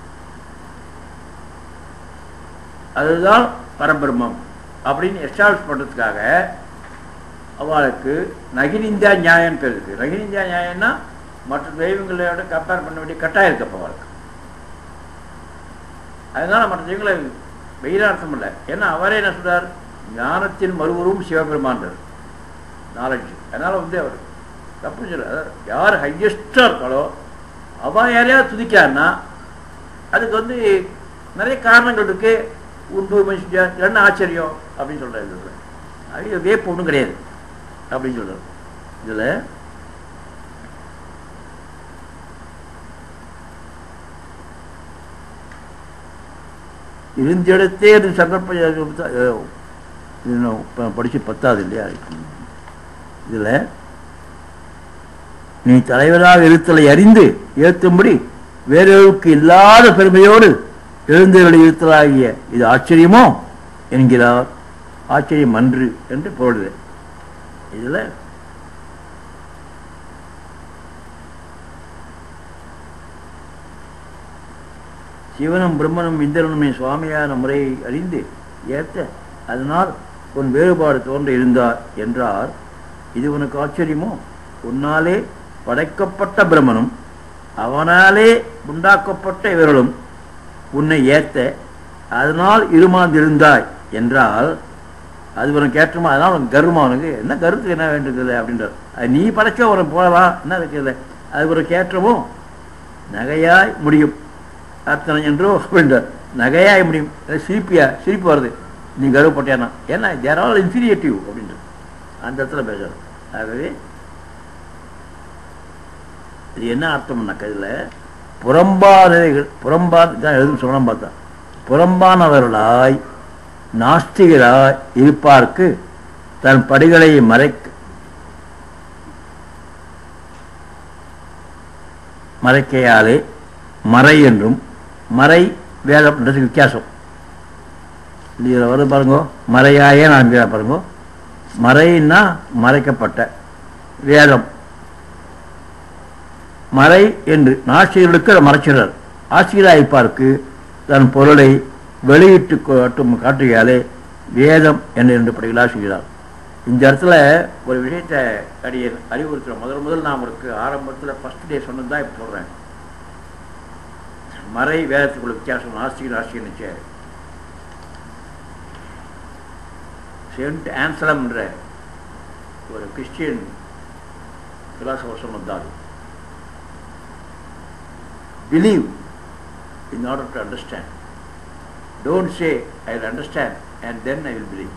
அதுதான் பரபிரம்மம் அப்படின்னு எஸ்டாப்ளிஷ் பண்ணுறதுக்காக அவளுக்கு நகினிந்தியா நியாயம் பேர் இருக்கு நகினிந்தியா நியாயம்னா மற்ற தெய்வங்களோட கம்பேர் பண்ண வேண்டிய கட்டாயம் இருக்கு அப்போ அவளுக்கு அதனால மற்ற தெய்வங்களை வெயிலார்த்தம் இல்லை ஏன்னா அவரே என்ன சொல்றார் ஞானத்தின் மறுவுருவும் சிவபெருமான்றார் நாலேஜ் அதனால் வந்து அவர் தப்பு சொல்ல யார் ஹையஸ்டாக இருக்காளோ அவன் யாரையாவது துதிக்காருன்னா அதுக்கு வந்து நிறைய காரணங்கள் இருக்கு உண்டு மனுஷன் என்ன ஆச்சரியம் அப்படின்னு சொல்கிறாரு அது வேப்பு ஒன்றும் கிடையாது அப்படின்னு சொல்கிறார் இதில் இருந்திடத்தே அது சங்கற்ப படித்து பத்தாது இல்லையா இதில் நீ தலைவராக இருத்தலை அறிந்து ஏற்றும்படி வேறொருக்கு இல்லாத பெருமையோடு எழுந்தவர்களை இருத்தலாகிய இது ஆச்சரியமோ என்கிறார் ஆச்சரியம் அன்று என்று போடுது இதில் சிவனும் பிரம்மனும் இந்திரனுமே சுவாமியான முறையை அறிந்து ஏற்ற அதனால் உன் வேறுபாடு தோன்ற இருந்தார் என்றார் இது உனக்கு ஆச்சரியமோ உன்னாலே படைக்கப்பட்ட பிரம்மனும் அவனாலே உண்டாக்கப்பட்ட இவர்களும் உன்னை ஏத்த அதனால் இருமாந்திருந்தாய் என்றால் அது உனக்கு ஏற்றமா அதனால் உனக்கு கர்வமா உனக்கு என்ன கருத்து என்ன வேண்டியது அப்படின்றார் அது நீ படைச்ச உனக்கு போகலாம் என்ன இருக்குது அது உனக்கு ஏற்றமோ நகையாய் முடியும் அர்த்தனை என்றோ அப்படின்றார் நகையாய் முடியும் சிரிப்பியா சிரிப்பு வருது நீ கர்வப்பட்டியானா ஏன்னா தேர் ஆல் இன்ஃபீரியேட்டிவ் அப்படின்ற அந்த இடத்துல பேசுறது ஆகவே இது என்ன அர்த்தம்னாக்க இதில் புறம்பானவைகள் புறம்பான் தான் எழுதும் சொல்லணும் பார்த்தா புறம்பானவர்களாய் நாஸ்திகராய் இருப்பார்க்கு தன் படிகளை மறைக்க மறைக்கையாலே மறை என்றும் மறை வேதம்ன்றதுக்கு வித்தியாசம் இதில் வருது பாருங்க மறையாயே நான் பாருங்க மறைன்னா மறைக்கப்பட்ட வேதம் மறை என்று நாசிரியர்களுக்கு அதை மறைச்சிடர் ஆசிரியராய்ப்பாருக்கு தன் பொருளை வெளியிட்டு காட்டும் காட்டுகையாலே வேதம் என்று இரண்டு படிகளாக செய்கிறார் இந்த இடத்துல ஒரு விஷயத்தை அடிய அறிவுறுத்துகிறேன் முதல் முதல் நான் உங்களுக்கு ஆரம்பத்தில் ஃபர்ஸ்ட் டே சொன்னது தான் இப்போ சொல்கிறேன் மறை வேதத்துக்குள்ள வித்தியாசம் ஆசிரியர் ஆசிரியர் சென்ட் ஆன்சலம் என்ற ஒரு கிறிஸ்டியன் பிலாசபர் சொன்னதால் believe in order to understand don't say I will understand and then I will believe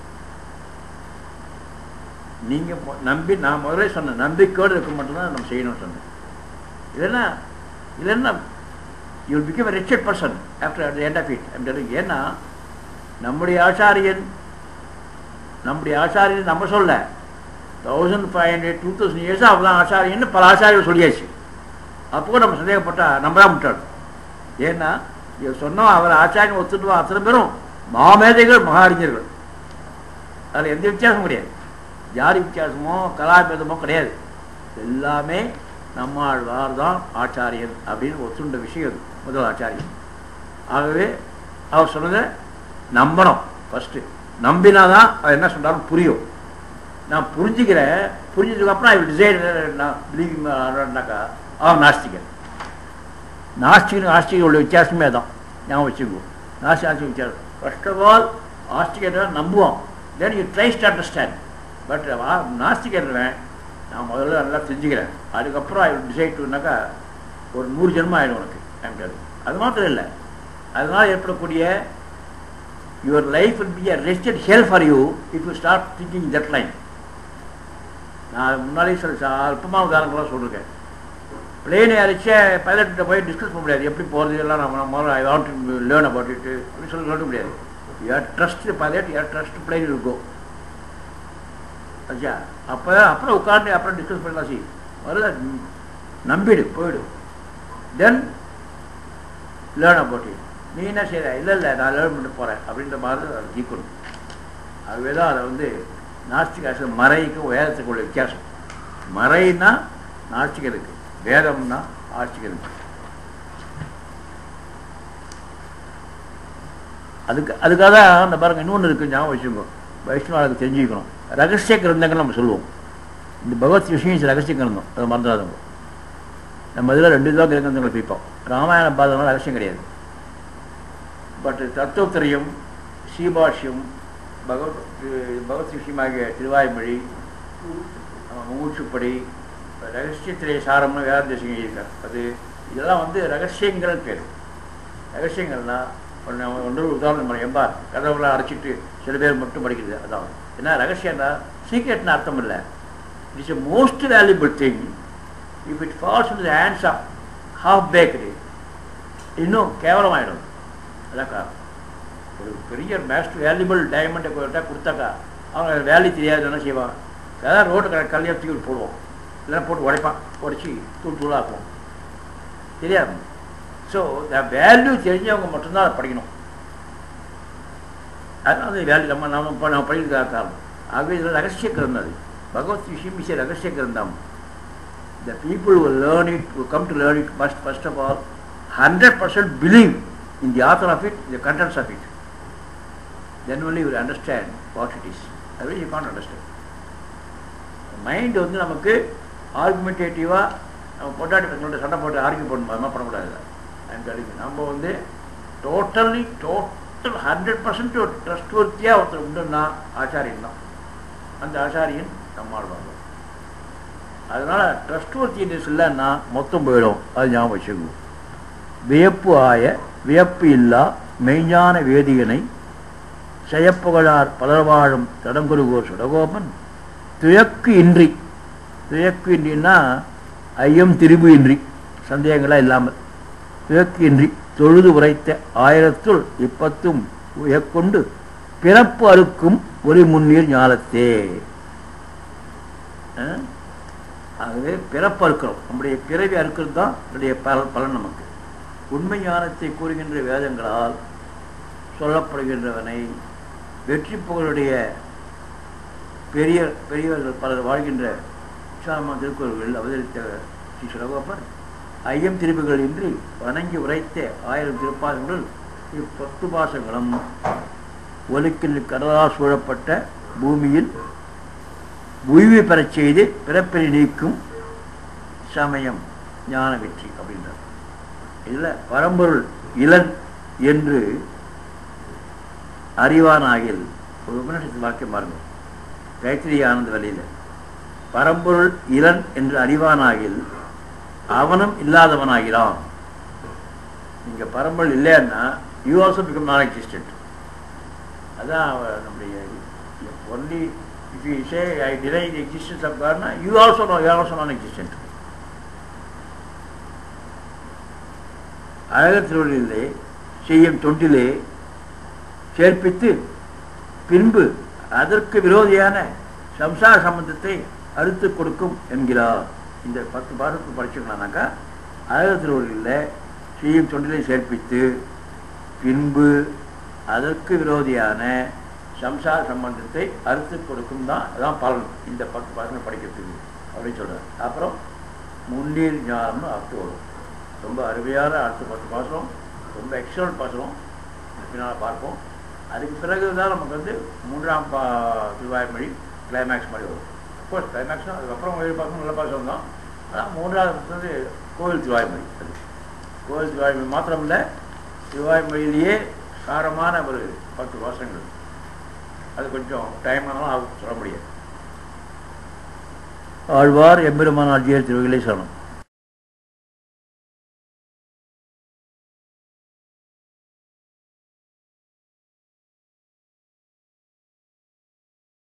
நீங்க மொ- நம்பி நான் முதல்ல சொன்னேன் நம்பிக்கையோடு இருக்க மட்டும்தான் நம்ம செய்யணும்னு சொன்னேன் இல்லைன்னா இல்லைன்னா you will become wretched person after at end of it I'm telling ஏன்னா நம்முடைய ஆச்சாரியன் நம்முடைய ஆச்சாரியன் நம்ம சொல்ல thousand five hundred two thousand years அவதான் ஆச்சாரியன்னு பல ஆச்சாரியர்கள் சொல்லியாச்சு அப்போ கூட நம்ம சந்தேகப்பட்டா நம்ம தான் முட்டாள் ஏன்னா இவர் சொன்னோம் அவர் ஆச்சாரியன் ஒத்துட்டு அத்தனை பேரும் மாமேதைகள் மகாரிஞர்கள் அதில் எந்த வித்தியாசமும் கிடையாது ஜாதி வித்தியாசமோ கலாபேதமோ கிடையாது எல்லாமே நம்மாழ்வார் தான் ஆச்சாரியன் அப்படின்னு ஒத்துண்ட விஷயம் அது, முதல் ஆச்சாரியன் ஆகவே அவர் சொன்னதை நம்பணும் ஃபஸ்ட்டு நம்பினாதான் அவர் என்ன சொன்னாலும் புரியும் நான் புரிஞ்சுக்கிறேன் புரிஞ்சதுக்கு அப்புறம் ஐ டிசைட் நான் பிலீவிங்னாக்கா அவன் நாஸ்திகன் நாஸ்திகன் ஆஸ்திகன் உள்ள வித்தியாசமே தான் ஞாபகம் வச்சுக்குவோம் நாஸ்தி ஆஸ்திக வித்தியாசம் ஃபர்ஸ்ட் ஆஃப் ஆல் ஆஸ்திகத்தை நம்புவோம் then you tries to understand but நாஸ்திகன்றவன் நான் முதல்ல நல்லா தெரிஞ்சுக்கிறேன் அதுக்கப்புறம் ஐ டிசைட் டுனாக்கா ஒரு நூறு ஜென்மம் ஆயிடும் உனக்கு எனக்கு அது மாத்திரம் இல்லை அதனால் ஏற்படக்கூடிய your life will be a wretched hell for you if you start thinking that line நான் முன்னாலே சொல்ல அல்பமாக உதாரணங்களாக சொல்லிருக்கேன் பிளேனை அடிச்ச பைலட்ட போய் டிஸ்கஸ் பண்ண முடியாது எப்படி போகிறது எல்லாம் நம்ம முதல்ல I want to learn about it அப்படின்னு சொல்லி சொல்ல முடியாது யார் ட்ரஸ்ட் பைலட் யார் ட்ரஸ்ட் பிளேன் இருக்கும் அச்சா அப்போ அப்புறம் உட்காந்து அப்புறம் டிஸ்கஸ் பண்ணலாம் சி முதல்ல நம்பிடு போயிடு தென் லேர்ன் அபவுட் இட் நீ என்ன செய்யற இல்லை இல்லை நான் லேர்ன் பண்ண போகிறேன் அப்படின்ற மாதிரி அதை ஜீக்கணும் அதுவே தான் அதை வந்து நாஸ்திகாசம் மறைக்கும் வேதத்துக்கு உள்ள வித்தியாசம் மறைன்னா நாஸ்திகருக்கு வேதம்னா ஆஸ்திகருக்கு அதுக்கு அதுக்காக தான் அந்த பாருங்க இன்னொன்று இருக்கு ஞாபகம் வச்சுக்கோ வைஷ்ணவாளுக்கு தெரிஞ்சுக்கணும் ரகசிய கிரந்தங்கள் நம்ம சொல்லுவோம் இந்த பகவத் விஷயம் ரகசிய கிரந்தம் அதை மறந்துடாதவங்க நம்ம இதில் ரெண்டு தான் கிரந்தங்களை பிரிப்போம் ராமாயண பாதம்லாம் ரகசியம் கிடையாது பட் தத்துவத்திரையும் சீபாஷ்யம் பகவத் பகவத் விஷயமாகிய திருவாய்மொழி மூச்சுப்படி ரகசியத்திரை சாரம்னு வேற தேசம் எழுதியிருக்கார் அது இதெல்லாம் வந்து ரகசியங்கள் பேர் ரகசியங்கள்னா ஒன்று ஒன்று உதாரணம் பண்ண எம்பார் கதவுலாம் அடைச்சிட்டு சில பேர் மட்டும் படிக்கிறது அதான் ஏன்னா ரகசியம்னா சீக்ரெட்னு அர்த்தம் இல்லை it's a most valuable thing if it falls in the hands of half bakery இன்னும் கேவலமாயிடும் அதான் காரணம் ஒரு பெரிய மேஸ்ட் வேல்யூபிள் டைமண்டை கொடுத்தா கொடுத்தாக்கா அவங்க வேல்யூ தெரியாது என்ன செய்வான் ஏதாவது ரோட்டு கல்யாணம் தூக்கி போடுவோம் இல்லைன்னா போட்டு உடைப்பான் உடைச்சி தூள் தூளாக்குவோம் தெரியாது ஸோ த வேல்யூ தெரிஞ்சவங்க மட்டும்தான் அதை படிக்கணும் அதனால வேல்யூ நம்ம நம்ம இப்போ நம்ம படிக்கிறதுக்காக காரணம் ஆகவே இதில் ரகசிய கிரந்தம் அது பகவத் விஷயம் இஸ் ரகசிய கிரந்தம் the people will learn it who come to learn it must first of all 100% believe in the author of it, the contents of it. Then only you will understand what it is. Otherwise you can't understand. Mind வந்து நமக்கு ஆர்குமெண்டேட்டிவாக நம்ம பொட்டாட்டி பசங்களோட சண்டை போட்டு argue பண்ணணும் அது மாதிரி பண்ணக்கூடாது ஐம் டெலிங் நம்ம வந்து டோட்டலி டோட்டல் ஹண்ட்ரட் பர்சன்ட் ஒரு ட்ரஸ்ட் ஒர்த்தியாக ஒருத்தர் உண்டுன்னா ஆச்சாரியன் தான் அந்த ஆச்சாரியன் நம்மாழ்வாங்க அதனால் ட்ரஸ்ட் ஒர்த்தினஸ் இல்லைன்னா மொத்தம் போயிடும் அது ஞாபகம் வச்சுக்கணும் வியப்பு ஆய வியப்பு இல்லா மெய்ஞான வேதியனை செயப்புகழார் பலர் வாழும் தடங்குருகோர் சுடகோபன் துயக்கு இன்றி துயக்கு இன்றின்னா ஐயம் திரிபு இன்றி சந்தேகங்களா இல்லாமல் துயக்கு இன்றி தொழுது உரைத்த ஆயிரத்துள் இப்பத்தும் உயக்கொண்டு பிறப்பு அறுக்கும் ஒரு முன்னீர் ஞாலத்தே அஹ்? ஆகவே பிறப்பு அறுக்கிறோம் நம்முடைய பிறவி அறுக்கிறது தான் நம்முடைய பலன் பலன் நமக்கு உண்மை ஞானத்தை கூறுகின்ற வேதங்களால் சொல்லப்படுகின்றவனை வெற்றி புகழுடைய பெரிய பெரியவர்கள் பலர் வாழ்கின்ற விசாலமான திருக்குறள்களில் அவதரித்த ஸ்ரீ சிலகோப்பர் ஐயம் திருப்புகள் இன்றி வணங்கி உரைத்த ஆயிரம் திருப்பாசங்கள் இப்பத்து பாசங்களும் ஒலுக்கில் கடலால் சூழப்பட்ட பூமியில் உய்வு பெறச் செய்து பிறப்பினை நீக்கும் சமயம் ஞான வெற்றி அப்படின்றார் இதில் பரம்பொருள் இளன் என்று அறிவானாகில் ஒரு உபநிஷத்து வாக்கியம் பாருங்க கைத்திரி ஆனந்த வழியில் பரம்பொருள் இளன் என்று அறிவானாகில் அவனும் இல்லாதவனாகிறான் நீங்க பரம்பொருள் இல்லைன்னா you also become non existent அதான் அவ- நம்முடைய only if you say I deny the existence of காட்னா you also no you also non existent Azhagar திருவள்ளிலே செய்யும் தொண்டிலே சேர்ப்பித்து பின்பு அதற்கு விரோதியான சம்சார சம்பந்தத்தை அறுத்து கொடுக்கும் என்கிறார் இந்த பத்து பாடத்துக்கு படிச்சுக்கலாம்னாக்கா அழகர் திருவள்ளியில் செய்யும் தொண்டிலை சேர்ப்பித்து பின்பு அதற்கு விரோதியான சம்சார சம்பந்தத்தை அறுத்து கொடுக்கும் தான் அதான் பலன் இந்த பத்து பாசனம் படிக்கிறதுக்கு அப்படின்னு சொல்றார் அப்புறம் முன்னீர் ஞானம்னு அர்த்தம் வரும் ரொம்ப அருமையான அடுத்த பத்து பாசனம் ரொம்ப எக்ஸலண்ட் பாசனம் பின்னால் பார்ப்போம் அதுக்கு பிறகு தான் நமக்கு வந்து மூன்றாம் பா திருவாய்மொழி கிளைமேக்ஸ் மாதிரி வரும் அப்கோர்ஸ் கிளைமேக்ஸும் அதுக்கப்புறம் ஏழு பாசனம் நல்ல பாசனம் தான் ஆனால் மூன்றாவது வந்து கோவில் திருவாய்மொழி அது கோவில் திருவாய்மொழி மாத்திரம் இல்லை திருவாய்மொழியிலேயே சாரமான ஒரு பத்து வாசங்கள் அது கொஞ்சம் டைம் ஆனாலும் ஆகும் சொல்ல முடியாது ஆழ்வார் எம்பெருமான் ஆட்சியர் திருவிகளை சொல்லணும்